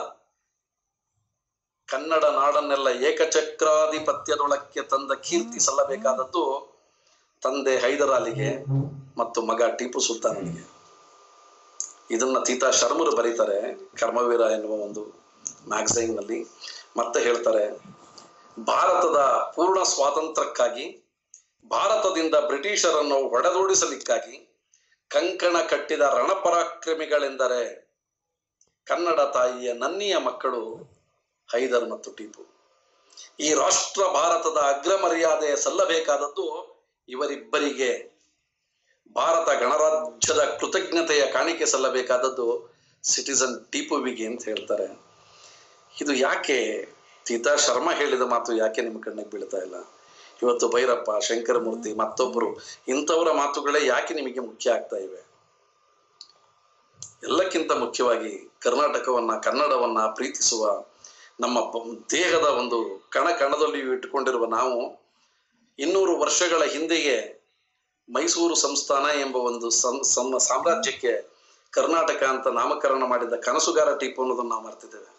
ಕನ್ನಡ ನಾಡನ್ನೆಲ್ಲ ಏಕಚಕ್ರಾಧಿಪತ್ಯದೊಳಕ್ಕೆ ತಂದ ಕೀರ್ತಿ ಸಲ್ಲಬೇಕಾದದ್ದು ತಂದೆ ಹೈದರಾಲಿಗೆ ಮತ್ತು ಮಗ ಟಿಪ್ಪು ಸುಲ್ತಾನನಿಗೆ ಇದನ್ನ ತೀತಾ ಶರ್ಮರು ಬರೀತಾರೆ ಕರ್ಮವೀರ ಎನ್ನುವ ಒಂದು ಮ್ಯಾಗಝೈನ್ ನಲ್ಲಿ ಮತ್ತೆ ಹೇಳ್ತಾರೆ ಭಾರತದ ಪೂರ್ಣ ಸ್ವಾತಂತ್ರ್ಯಕ್ಕಾಗಿ ಭಾರತದಿಂದ ಬ್ರಿಟಿಷರನ್ನು ಹೊಡೆದೋಡಿಸಲಿಕ್ಕಾಗಿ ಕಂಕಣ ಕಟ್ಟಿದ ರಣಪರಾಕ್ರಮಿಗಳೆಂದರೆ ಕನ್ನಡ ತಾಯಿಯ ನನ್ನಿಯ ಮಕ್ಕಳು ಹೈದರ್ ಮತ್ತು ಟಿಪ್ಪು ಈ ರಾಷ್ಟ್ರ ಭಾರತದ ಅಗ್ರ ಮರ್ಯಾದೆ ಸಲ್ಲಬೇಕಾದದ್ದು ಇವರಿಬ್ಬರಿಗೆ ಭಾರತ ಗಣರಾಜ್ಯದ ಕೃತಜ್ಞತೆಯ ಕಾಣಿಕೆ ಸಲ್ಲಬೇಕಾದದ್ದು ಸಿಟಿಸನ್ ಟಿಪುವಿಗೆ ಅಂತ ಹೇಳ್ತಾರೆ ಇದು ಯಾಕೆ ಸೀತಾ ಶರ್ಮಾ ಹೇಳಿದ ಮಾತು ಯಾಕೆ ನಿಮ್ಮ ಕಣ್ಣಿಗೆ ಬೀಳ್ತಾ ಇಲ್ಲ ಇವತ್ತು ಭೈರಪ್ಪ ಶಂಕರಮೂರ್ತಿ ಮತ್ತೊಬ್ಬರು ಇಂಥವರ ಮಾತುಗಳೇ ಯಾಕೆ ನಿಮಗೆ ಮುಖ್ಯ ಆಗ್ತಾ ಇವೆ ಎಲ್ಲಕ್ಕಿಂತ ಮುಖ್ಯವಾಗಿ ಕರ್ನಾಟಕವನ್ನ ಕನ್ನಡವನ್ನ ಪ್ರೀತಿಸುವ ನಮ್ಮ ಬ- ದೇಹದ ಒಂದು ಕಣ ಕಣದಲ್ಲಿಯೂ ಇಟ್ಟುಕೊಂಡಿರುವ ನಾವು ಇನ್ನೂರು ವರ್ಷಗಳ ಹಿಂದೆಯೇ ಮೈಸೂರು ಸಂಸ್ಥಾನ ಎಂಬ ಒಂದು ಸಂ- ಸಂ- ಸಾಮ್ರಾಜ್ಯಕ್ಕೆ ಕರ್ನಾಟಕ ಅಂತ ನಾಮಕರಣ ಮಾಡಿದ ಕನಸುಗಾರ ಟಿಪ್ಪು ಅನ್ನೋದನ್ನ ನಾವು ಮರ್ತಿದ್ದೇವೆ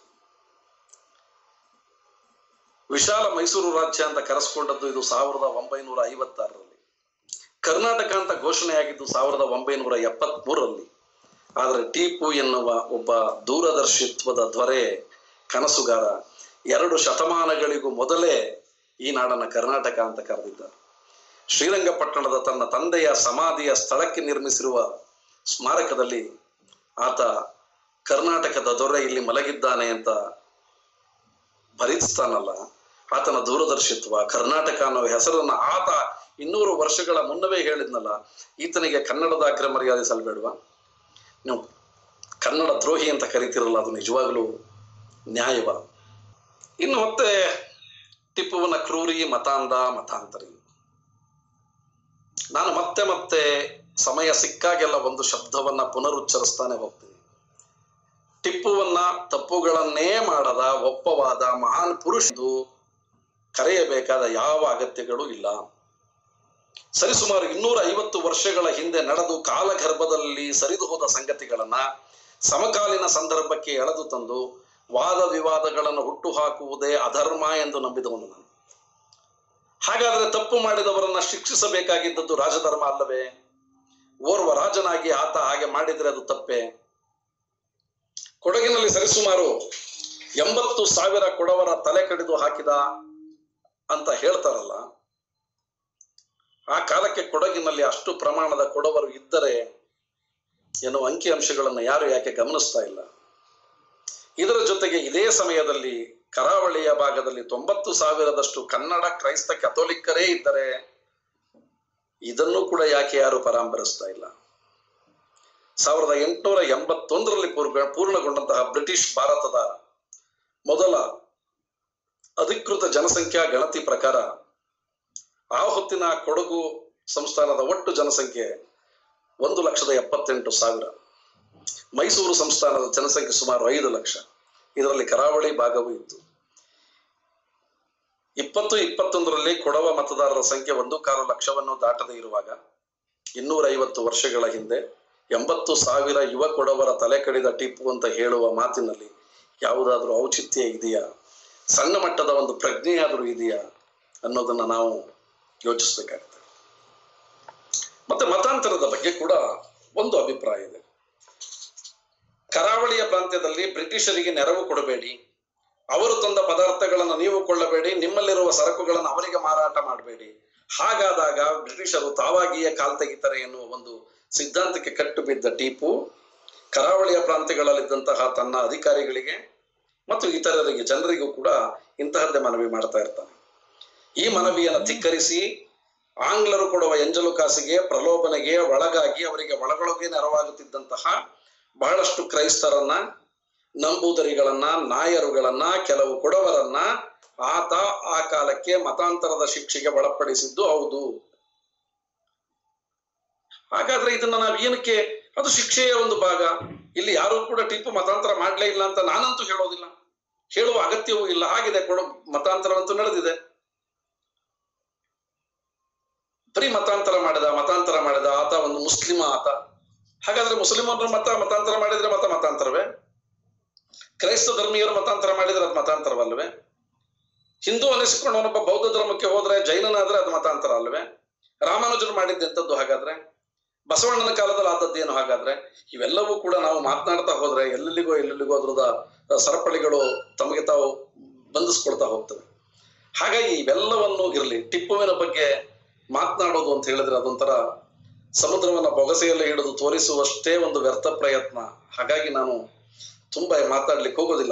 ವಿಶಾಲ ಮೈಸೂರು ರಾಜ್ಯ ಅಂತ ಕರೆಸ್ಕೊಂಡದ್ದು ಇದು ಸಾವಿರದ ಒಂಬೈನೂರ ಐವತ್ತಾರರಲ್ಲಿ ಕರ್ನಾಟಕ ಅಂತ ಘೋಷಣೆಯಾಗಿದ್ದು ಸಾವಿರದ ಒಂಬೈನೂರ ಎಪ್ಪತ್ತ್ ಮೂರರಲ್ಲಿ ಆದರೆ ಟಿಪ್ಪು ಎನ್ನುವ ಒಬ್ಬ ದೂರದರ್ಶಿತ್ವದ ದೊರೆ ಕನಸುಗಾರ ಎರಡು ಶತಮಾನಗಳಿಗೂ ಮೊದಲೇ ಈ ನಾಡನ್ನ ಕರ್ನಾಟಕ ಅಂತ ಕರೆದಿದ್ದ ಶ್ರೀರಂಗಪಟ್ಟಣದ ತನ್ನ ತಂದೆಯ ಸಮಾಧಿಯ ಸ್ಥಳಕ್ಕೆ ನಿರ್ಮಿಸಿರುವ ಸ್ಮಾರಕದಲ್ಲಿ ಆತ ಕರ್ನಾಟಕದ ದೊರೆ ಇಲ್ಲಿ ಮಲಗಿದ್ದಾನೆ ಅಂತ ಭರಿಸ್ತಾನಲ್ಲ ಆತನ ದೂರದರ್ಶಿತ್ವ ಕರ್ನಾಟಕ ಅನ್ನೋ ಹೆಸರನ್ನ ಆತ ಇನ್ನೂರು ವರ್ಷಗಳ ಮುನ್ನವೇ ಹೇಳಿದ್ನಲ್ಲ ಈತನಿಗೆ ಕನ್ನಡದ ಅಗ್ರ ಮರ್ಯಾದೆ ಸಲ್ಬೇಡ್ವಾ ನೀವು ಕನ್ನಡ ದ್ರೋಹಿ ಅಂತ ಕರಿತಿರಲ್ಲ ಅದು ನಿಜವಾಗ್ಲೂ ನ್ಯಾಯವ ಇನ್ನು ಮತ್ತೆ ಟಿಪ್ಪುವನ ಕ್ರೂರಿ ಮತಾಂಧ ಮತಾಂತರಿ ನಾನು ಮತ್ತೆ ಮತ್ತೆ ಸಮಯ ಸಿಕ್ಕಾಗೆಲ್ಲ ಒಂದು ಶಬ್ದವನ್ನ ಪುನರುಚ್ಚರಿಸ್ತಾನೆ ಹೋಗ್ತೀನಿ ಟಿಪ್ಪುವನ್ನ ತಪ್ಪುಗಳನ್ನೇ ಮಾಡದ ಒಪ್ಪವಾದ ಮಹಾನ್ ಪುರುಷದು ಕರೆಯಬೇಕಾದ ಯಾವ ಅಗತ್ಯಗಳು ಇಲ್ಲ ಸರಿಸುಮಾರು ಇನ್ನೂರ ಐವತ್ತು ವರ್ಷಗಳ ಹಿಂದೆ ನಡೆದು ಕಾಲಗರ್ಭದಲ್ಲಿ ಸರಿದು ಹೋದ ಸಂಗತಿಗಳನ್ನ ಸಮಕಾಲೀನ ಸಂದರ್ಭಕ್ಕೆ ಎಳೆದು ತಂದು ವಾದ ವಿವಾದಗಳನ್ನು ಹುಟ್ಟುಹಾಕುವುದೇ ಅಧರ್ಮ ಎಂದು ನಂಬಿದವನು ನಾನು ಹಾಗಾದ್ರೆ ತಪ್ಪು ಮಾಡಿದವರನ್ನ ಶಿಕ್ಷಿಸಬೇಕಾಗಿದ್ದದ್ದು ರಾಜಧರ್ಮ ಅಲ್ಲವೇ ಓರ್ವ ರಾಜನಾಗಿ ಆತ ಹಾಗೆ ಮಾಡಿದ್ರೆ ಅದು ತಪ್ಪೇ ಕೊಡಗಿನಲ್ಲಿ ಸರಿಸುಮಾರು ಎಂಬತ್ತು ಸಾವಿರ ಕೊಡವರ ತಲೆ ಕಡಿದು ಹಾಕಿದ ಅಂತ ಹೇಳ್ತಾರಲ್ಲ ಆ ಕಾಲಕ್ಕೆ ಕೊಡಗಿನಲ್ಲಿ ಅಷ್ಟು ಪ್ರಮಾಣದ ಕೊಡವರು ಇದ್ದರೆ ಎನ್ನುವ ಅಂಕಿಅಂಶಗಳನ್ನು ಯಾರು ಯಾಕೆ ಗಮನಿಸ್ತಾ ಇಲ್ಲ ಇದರ ಜೊತೆಗೆ ಇದೇ ಸಮಯದಲ್ಲಿ ಕರಾವಳಿಯ ಭಾಗದಲ್ಲಿ ತೊಂಬತ್ತು ಸಾವಿರದಷ್ಟು ಕನ್ನಡ ಕ್ರೈಸ್ತ ಕ್ಯಾಥೋಲಿಕ್ಕರೇ ಇದ್ದರೆ ಇದನ್ನು ಕೂಡ ಯಾಕೆ ಯಾರು ಪರಾಂಬರಿಸ್ತಾ ಇಲ್ಲ ಸಾವಿರದ ಎಂಟುನೂರ ಎಂಬತ್ತೊಂದರಲ್ಲಿ ಪೂರ್ಣ ಪೂರ್ಣಗೊಂಡಂತಹ ಬ್ರಿಟಿಷ್ ಭಾರತದ ಮೊದಲ ಅಧಿಕೃತ ಜನಸಂಖ್ಯಾ ಗಣತಿ ಪ್ರಕಾರ ಆ ಹೊತ್ತಿನ ಕೊಡಗು ಸಂಸ್ಥಾನದ ಒಟ್ಟು ಜನಸಂಖ್ಯೆ ಒಂದು ಲಕ್ಷದ ಎಪ್ಪತ್ತೆಂಟು ಸಾವಿರ ಮೈಸೂರು ಸಂಸ್ಥಾನದ ಜನಸಂಖ್ಯೆ ಸುಮಾರು ಐದು ಲಕ್ಷ ಇದರಲ್ಲಿ ಕರಾವಳಿ ಭಾಗವೂ ಇತ್ತು ಇಪ್ಪತ್ತು ಇಪ್ಪತ್ತೊಂದರಲ್ಲಿ ಕೊಡವ ಮತದಾರರ ಸಂಖ್ಯೆ ಒಂದು ಕಾಲು ಲಕ್ಷವನ್ನು ದಾಟದೇ ಇರುವಾಗ ಇನ್ನೂರ ಐವತ್ತು ವರ್ಷಗಳ ಹಿಂದೆ ಎಂಬತ್ತು ಸಾವಿರ ಯುವ ಕೊಡವರ ತಲೆ ಕಡಿದ ಟಿಪ್ಪು ಅಂತ ಹೇಳುವ ಮಾತಿನಲ್ಲಿ ಯಾವುದಾದ್ರೂ ಔಚಿತ್ಯ ಇದೆಯಾ ಸಣ್ಣ ಮಟ್ಟದ ಒಂದು ಪ್ರಜ್ಞೆಯಾದರೂ ಇದೆಯಾ ಅನ್ನೋದನ್ನ ನಾವು ಯೋಚಿಸಬೇಕಾಗುತ್ತೆ ಮತ್ತೆ ಮತಾಂತರದ ಬಗ್ಗೆ ಕೂಡ ಒಂದು ಅಭಿಪ್ರಾಯ ಇದೆ ಕರಾವಳಿಯ ಪ್ರಾಂತ್ಯದಲ್ಲಿ ಬ್ರಿಟಿಷರಿಗೆ ನೆರವು ಕೊಡಬೇಡಿ ಅವರು ತಂದ ಪದಾರ್ಥಗಳನ್ನು ನೀವು ಕೊಳ್ಳಬೇಡಿ ನಿಮ್ಮಲ್ಲಿರುವ ಸರಕುಗಳನ್ನು ಅವರಿಗೆ ಮಾರಾಟ ಮಾಡಬೇಡಿ ಹಾಗಾದಾಗ ಬ್ರಿಟಿಷರು ತಾವಾಗಿಯೇ ಕಾಲ್ ತೆಗಿತಾರೆ ಎನ್ನುವ ಒಂದು ಸಿದ್ಧಾಂತಕ್ಕೆ ಕಟ್ಟು ಬಿದ್ದ ಟಿಪ್ಪು ಕರಾವಳಿಯ ಪ್ರಾಂತ್ಯಗಳಲ್ಲಿದ್ದಂತಹ ತನ್ನ ಅಧಿಕಾರಿಗಳಿಗೆ ಮತ್ತು ಇತರರಿಗೆ ಜನರಿಗೂ ಕೂಡ ಇಂತಹದ್ದೇ ಮನವಿ ಮಾಡ್ತಾ ಇರ್ತಾನೆ ಈ ಮನವಿಯನ್ನು ಧಿಕ್ಕರಿಸಿ ಆಂಗ್ಲರು ಕೊಡುವ ಎಂಜಲು ಕಾಸಿಗೆ ಪ್ರಲೋಭನೆಗೆ ಒಳಗಾಗಿ ಅವರಿಗೆ ಒಳಗೊಳಗೆ ನೆರವಾಗುತ್ತಿದ್ದಂತಹ ಬಹಳಷ್ಟು ಕ್ರೈಸ್ತರನ್ನ ನಂಬೂದರಿಗಳನ್ನ ನಾಯರುಗಳನ್ನ ಕೆಲವು ಕೊಡವರನ್ನ ಆತ ಆ ಕಾಲಕ್ಕೆ ಮತಾಂತರದ ಶಿಕ್ಷೆಗೆ ಒಳಪಡಿಸಿದ್ದು ಹೌದು ಹಾಗಾದ್ರೆ ಇದನ್ನ ನಾವು ಏನಕ್ಕೆ ಅದು ಶಿಕ್ಷೆಯ ಒಂದು ಭಾಗ ಇಲ್ಲಿ ಯಾರು ಕೂಡ ಟಿಪ್ಪು ಮತಾಂತರ ಮಾಡ್ಲೇ ಇಲ್ಲ ಅಂತ ನಾನಂತೂ ಹೇಳೋದಿಲ್ಲ ಹೇಳುವ ಅಗತ್ಯವೂ ಇಲ್ಲ ಹಾಗಿದೆ ಕೊಡ ಮತಾಂತರವಂತೂ ನಡೆದಿದೆ ಬರೀ ಮತಾಂತರ ಮಾಡಿದ ಮತಾಂತರ ಮಾಡಿದ ಆತ ಒಂದು ಮುಸ್ಲಿಮ ಆತ ಹಾಗಾದ್ರೆ ಮುಸ್ಲಿಮರ ಮತ ಮತಾಂತರ ಮಾಡಿದ್ರೆ ಮತ ಮತಾಂತರವೇ ಕ್ರೈಸ್ತ ಧರ್ಮೀಯರು ಮತಾಂತರ ಮಾಡಿದ್ರೆ ಅದು ಮತಾಂತರವಲ್ವೇ ಹಿಂದೂ ಅನಿಸಿಕೊಂಡವನೊಬ್ಬ ಬೌದ್ಧ ಧರ್ಮಕ್ಕೆ ಹೋದ್ರೆ ಜೈನನಾದ್ರೆ ಅದು ಮತಾಂತರ ಅಲ್ವೇ ರಾಮಾನುಜರು ಮಾಡಿದ್ದೆಂಥದ್ದು ಹಾಗಾದ್ರೆ ಬಸವಣ್ಣನ ಕಾಲದಲ್ಲಿ ಆದದ್ದೇನು ಹಾಗಾದ್ರೆ ಇವೆಲ್ಲವೂ ಕೂಡ ನಾವು ಮಾತನಾಡ್ತಾ ಹೋದ್ರೆ ಎಲ್ಲೆಲ್ಲಿಗೋ ಎಲ್ಲೆಲ್ಲಿಗೋ ಅದ್ರದ ಸರಪಳಿಗಳು ತಮಗೆ ತಾವು ಬಂಧಿಸ್ಕೊಳ್ತಾ ಹೋಗ್ತವೆ ಹಾಗಾಗಿ ಇವೆಲ್ಲವನ್ನು ಇರಲಿ ಟಿಪ್ಪುವಿನ ಬಗ್ಗೆ ಮಾತನಾಡೋದು ಅಂತ ಹೇಳಿದ್ರೆ ಅದೊಂಥರ ಸಮುದ್ರವನ್ನ ಬೊಗಸೆಯಲ್ಲಿ ಹಿಡಿದು ತೋರಿಸುವಷ್ಟೇ ಒಂದು ವ್ಯರ್ಥ ಪ್ರಯತ್ನ ಹಾಗಾಗಿ ನಾನು ತುಂಬಾ ಮಾತಾಡ್ಲಿಕ್ಕೆ ಹೋಗೋದಿಲ್ಲ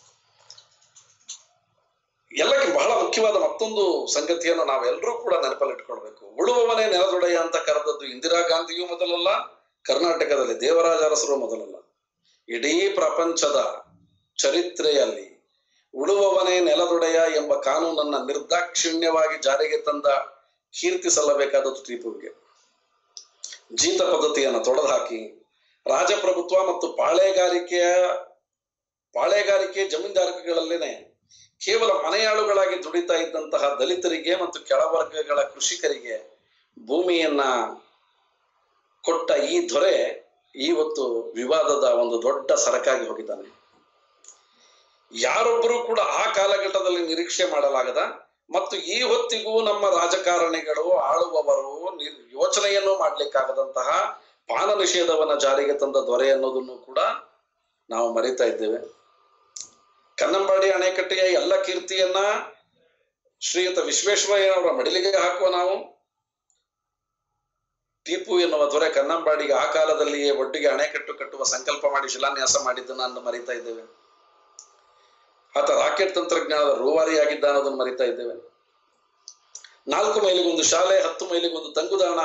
ಎಲ್ಲಕ್ಕೆ ಬಹಳ ಮುಖ್ಯವಾದ ಮತ್ತೊಂದು ಸಂಗತಿಯನ್ನು ನಾವೆಲ್ಲರೂ ಕೂಡ ನೆನಪಲ್ಲಿಟ್ಕೊಳ್ಬೇಕು ಉಳುವವನೇ ನೆಲದೊಡೆಯ ಅಂತ ಕರೆದದ್ದು ಇಂದಿರಾ ಗಾಂಧಿಯೂ ಮೊದಲಲ್ಲ ಕರ್ನಾಟಕದಲ್ಲಿ ದೇವರಾಜ ಅರಸರು ಮೊದಲಲ್ಲ ಇಡೀ ಪ್ರಪಂಚದ ಚರಿತ್ರೆಯಲ್ಲಿ ಉಳುವವನೇ ನೆಲದೊಡೆಯ ಎಂಬ ಕಾನೂನನ್ನ ನಿರ್ದಾಕ್ಷಿಣ್ಯವಾಗಿ ಜಾರಿಗೆ ತಂದ ಕೀರ್ತಿ ಸಲ್ಲಬೇಕಾದದ್ದು ಟಿಪ್ಪುವಿಗೆ ಜೀತ ಪದ್ಧತಿಯನ್ನು ತೊಡೆದು ಹಾಕಿ ರಾಜಪ್ರಭುತ್ವ ಮತ್ತು ಪಾಳೆಗಾರಿಕೆಯ ಪಾಳೆಗಾರಿಕೆ ಜಮೀನ್ದಾರಿಕೆಗಳಲ್ಲೇನೆ ಕೇವಲ ಮನೆಯಾಳುಗಳಾಗಿ ದುಡಿತಾ ಇದ್ದಂತಹ ದಲಿತರಿಗೆ ಮತ್ತು ಕೆಳವರ್ಗಗಳ ಕೃಷಿಕರಿಗೆ ಭೂಮಿಯನ್ನ ಕೊಟ್ಟ ಈ ದೊರೆ ಇವತ್ತು ವಿವಾದದ ಒಂದು ದೊಡ್ಡ ಸರಕಾಗಿ ಹೋಗಿದ್ದಾನೆ ಯಾರೊಬ್ಬರೂ ಕೂಡ ಆ ಕಾಲಘಟ್ಟದಲ್ಲಿ ನಿರೀಕ್ಷೆ ಮಾಡಲಾಗದ ಮತ್ತು ಈ ಹೊತ್ತಿಗೂ ನಮ್ಮ ರಾಜಕಾರಣಿಗಳು ಆಳುವವರು ನಿರ್- ಯೋಚನೆಯನ್ನು ಮಾಡ್ಲಿಕ್ಕಾಗದಂತಹ ಪಾನ ನಿಷೇಧವನ್ನ ಜಾರಿಗೆ ತಂದ ದೊರೆ ಅನ್ನೋದನ್ನು ಕೂಡ ನಾವು ಮರಿತಾ ಇದ್ದೇವೆ ಕನ್ನಂಬಾಡಿ ಅಣೆಕಟ್ಟೆಯ ಎಲ್ಲ ಕೀರ್ತಿಯನ್ನ ಶ್ರೀಯುತ ವಿಶ್ವೇಶ್ವರಯ್ಯನವರ ಮಡಿಲಿಗೆ ಹಾಕುವ ನಾವು ಟಿಪ್ಪು ಎನ್ನುವ ದೊರೆ ಕನ್ನಂಬಾಡಿಗೆ ಆ ಕಾಲದಲ್ಲಿಯೇ ಒಟ್ಟಿಗೆ ಅಣೆಕಟ್ಟು ಕಟ್ಟುವ ಸಂಕಲ್ಪ ಮಾಡಿ ಶಿಲಾನ್ಯಾಸ ಮಾಡಿದ್ದನ್ನ ಅಂದು ಮರಿತಾ ಇದ್ದೇವೆ ಆತ ರಾಕೆಟ್ ತಂತ್ರಜ್ಞಾನದ ರೂವಾರಿಯಾಗಿದ್ದ ಅನ್ನೋದನ್ನು ಮರಿತಾ ಇದ್ದೇವೆ ನಾಲ್ಕು ಮೈಲಿಗೊಂದು ಶಾಲೆ ಹತ್ತು ಮೈಲಿಗೊಂದು ತಂಗುದಾಣ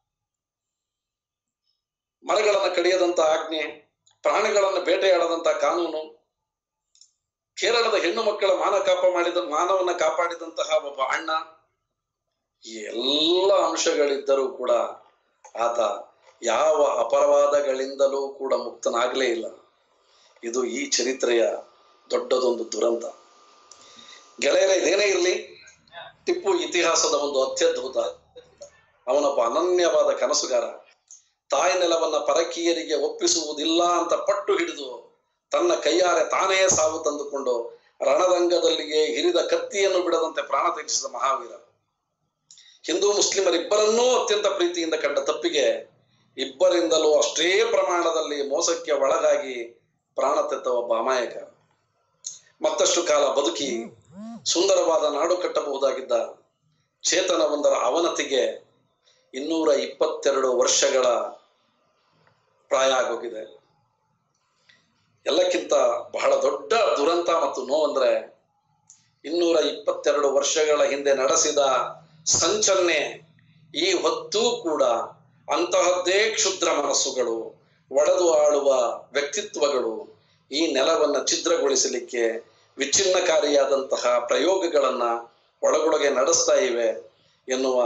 ಮರಗಳನ್ನು ಕಡಿಯದಂತ ಆಜ್ಞೆ ಪ್ರಾಣಿಗಳನ್ನು ಬೇಟೆಯಾಡದಂತ ಕಾನೂನು ಕೇರಳದ ಹೆಣ್ಣು ಮಕ್ಕಳ ಮಾನ ಕಾಪ ಮಾಡಿದ ಮಾನವನ್ನ ಕಾಪಾಡಿದಂತಹ ಒಬ್ಬ ಅಣ್ಣ ಈ ಎಲ್ಲ ಅಂಶಗಳಿದ್ದರೂ ಕೂಡ ಆತ ಯಾವ ಅಪವಾದಗಳಿಂದಲೂ ಕೂಡ ಮುಕ್ತನಾಗಲೇ ಇಲ್ಲ ಇದು ಈ ಚರಿತ್ರೆಯ ದೊಡ್ಡದೊಂದು ದುರಂತ ಗೆಳೆಯರ ಇದೇನೇ ಇರಲಿ ಟಿಪ್ಪು ಇತಿಹಾಸದ ಒಂದು ಅತ್ಯದ್ಭುತ ಅವನೊಬ್ಬ ಅನನ್ಯವಾದ ಕನಸುಗಾರ ತಾಯಿ ನೆಲವನ್ನ ಪರಕೀಯರಿಗೆ ಒಪ್ಪಿಸುವುದಿಲ್ಲ ಅಂತ ಪಟ್ಟು ಹಿಡಿದು ತನ್ನ ಕೈಯಾರೆ ತಾನೇ ಸಾವು ತಂದುಕೊಂಡು ರಣರಂಗದಲ್ಲಿಯೇ ಹಿರಿದ ಕತ್ತಿಯನ್ನು ಬಿಡದಂತೆ ಪ್ರಾಣ ತ್ಯಜಿಸಿದ ಮಹಾವೀರ ಹಿಂದೂ ಮುಸ್ಲಿಮರಿಬ್ಬರನ್ನೂ ಅತ್ಯಂತ ಪ್ರೀತಿಯಿಂದ ಕಂಡ ತಪ್ಪಿಗೆ ಇಬ್ಬರಿಂದಲೂ ಅಷ್ಟೇ ಪ್ರಮಾಣದಲ್ಲಿ ಮೋಸಕ್ಕೆ ಒಳಗಾಗಿ ಪ್ರಾಣ ತೆತ್ತ ಒಬ್ಬ ಅಮಾಯಕ ಮತ್ತಷ್ಟು ಕಾಲ ಬದುಕಿ ಸುಂದರವಾದ ನಾಡು ಕಟ್ಟಬಹುದಾಗಿದ್ದ ಚೇತನವೊಂದರ ಅವನತಿಗೆ ಇನ್ನೂರ ಇಪ್ಪತ್ತೆರಡು ವರ್ಷಗಳ ಪ್ರಾಯ ಆಗೋಗಿದೆ ಎಲ್ಲಕ್ಕಿಂತ ಬಹಳ ದೊಡ್ಡ ದುರಂತ ಮತ್ತು ನೋವಂದ್ರೆ ಇನ್ನೂರ ಇಪ್ಪತ್ತೆರಡು ವರ್ಷಗಳ ಹಿಂದೆ ನಡೆಸಿದ ಸಂಚನ್ನೆ ಈ ಹೊತ್ತೂ ಕೂಡ ಅಂತಹದ್ದೇ ಕ್ಷುದ್ರ ಮನಸ್ಸುಗಳು ಒಡೆದು ಆಳುವ ವ್ಯಕ್ತಿತ್ವಗಳು ಈ ನೆಲವನ್ನ ಛಿದ್ರಗೊಳಿಸಲಿಕ್ಕೆ ವಿಚ್ಛಿನ್ನಕಾರಿಯಾದಂತಹ ಪ್ರಯೋಗಗಳನ್ನ ಒಳಗೊಳಗೆ ನಡೆಸ್ತಾ ಇವೆ ಎನ್ನುವ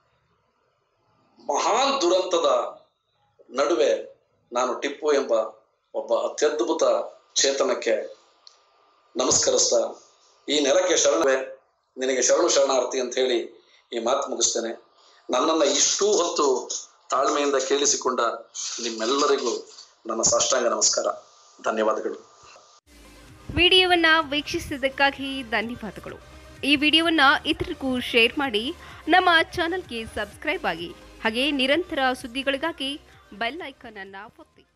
ಮಹಾನ್ ದುರಂತದ ನಡುವೆ ನಾನು ಟಿಪ್ಪು ಎಂಬ ಒಬ್ಬ ಅತ್ಯದ್ಭುತ ಚೇತನಕ್ಕೆ ನಮಸ್ಕರಿಸ್ತಾ ಈ ನೆಲಕ್ಕೆ ಶರಣವೇ ನಿನಗೆ ಶರಣು ಶರಣಾರ್ಥಿ ಅಂತ ಹೇಳಿ ಈ ಮಾತು ಮುಗಿಸ್ತೇನೆ ನನ್ನನ್ನು ಇಷ್ಟೂ ಹೊತ್ತು ತಾಳ್ಮೆಯಿಂದ ಕೇಳಿಸಿಕೊಂಡ ನಿಮ್ಮೆಲ್ಲರಿಗೂ ನನ್ನ ಸಾಷ್ಟಾಂಗ ನಮಸ್ಕಾರ ಧನ್ಯವಾದಗಳು ವಿಡಿಯೋವನ್ನು ವೀಕ್ಷಿಸಿದ್ದಕ್ಕಾಗಿ ಧನ್ಯವಾದಗಳು ಈ ವಿಡಿಯೋವನ್ನು ಇತರರಿಗೂ ಶೇರ್ ಮಾಡಿ ನಮ್ಮ ಚಾನಲ್ಗೆ ಸಬ್ಸ್ಕ್ರೈಬ್ ಆಗಿ ಹಾಗೆ ನಿರಂತರ ಸುದ್ದಿಗಳಿಗಾಗಿ ಬೆಲ್ ಐಕಾನ್ ಅನ್ನು ಒತ್ತಿ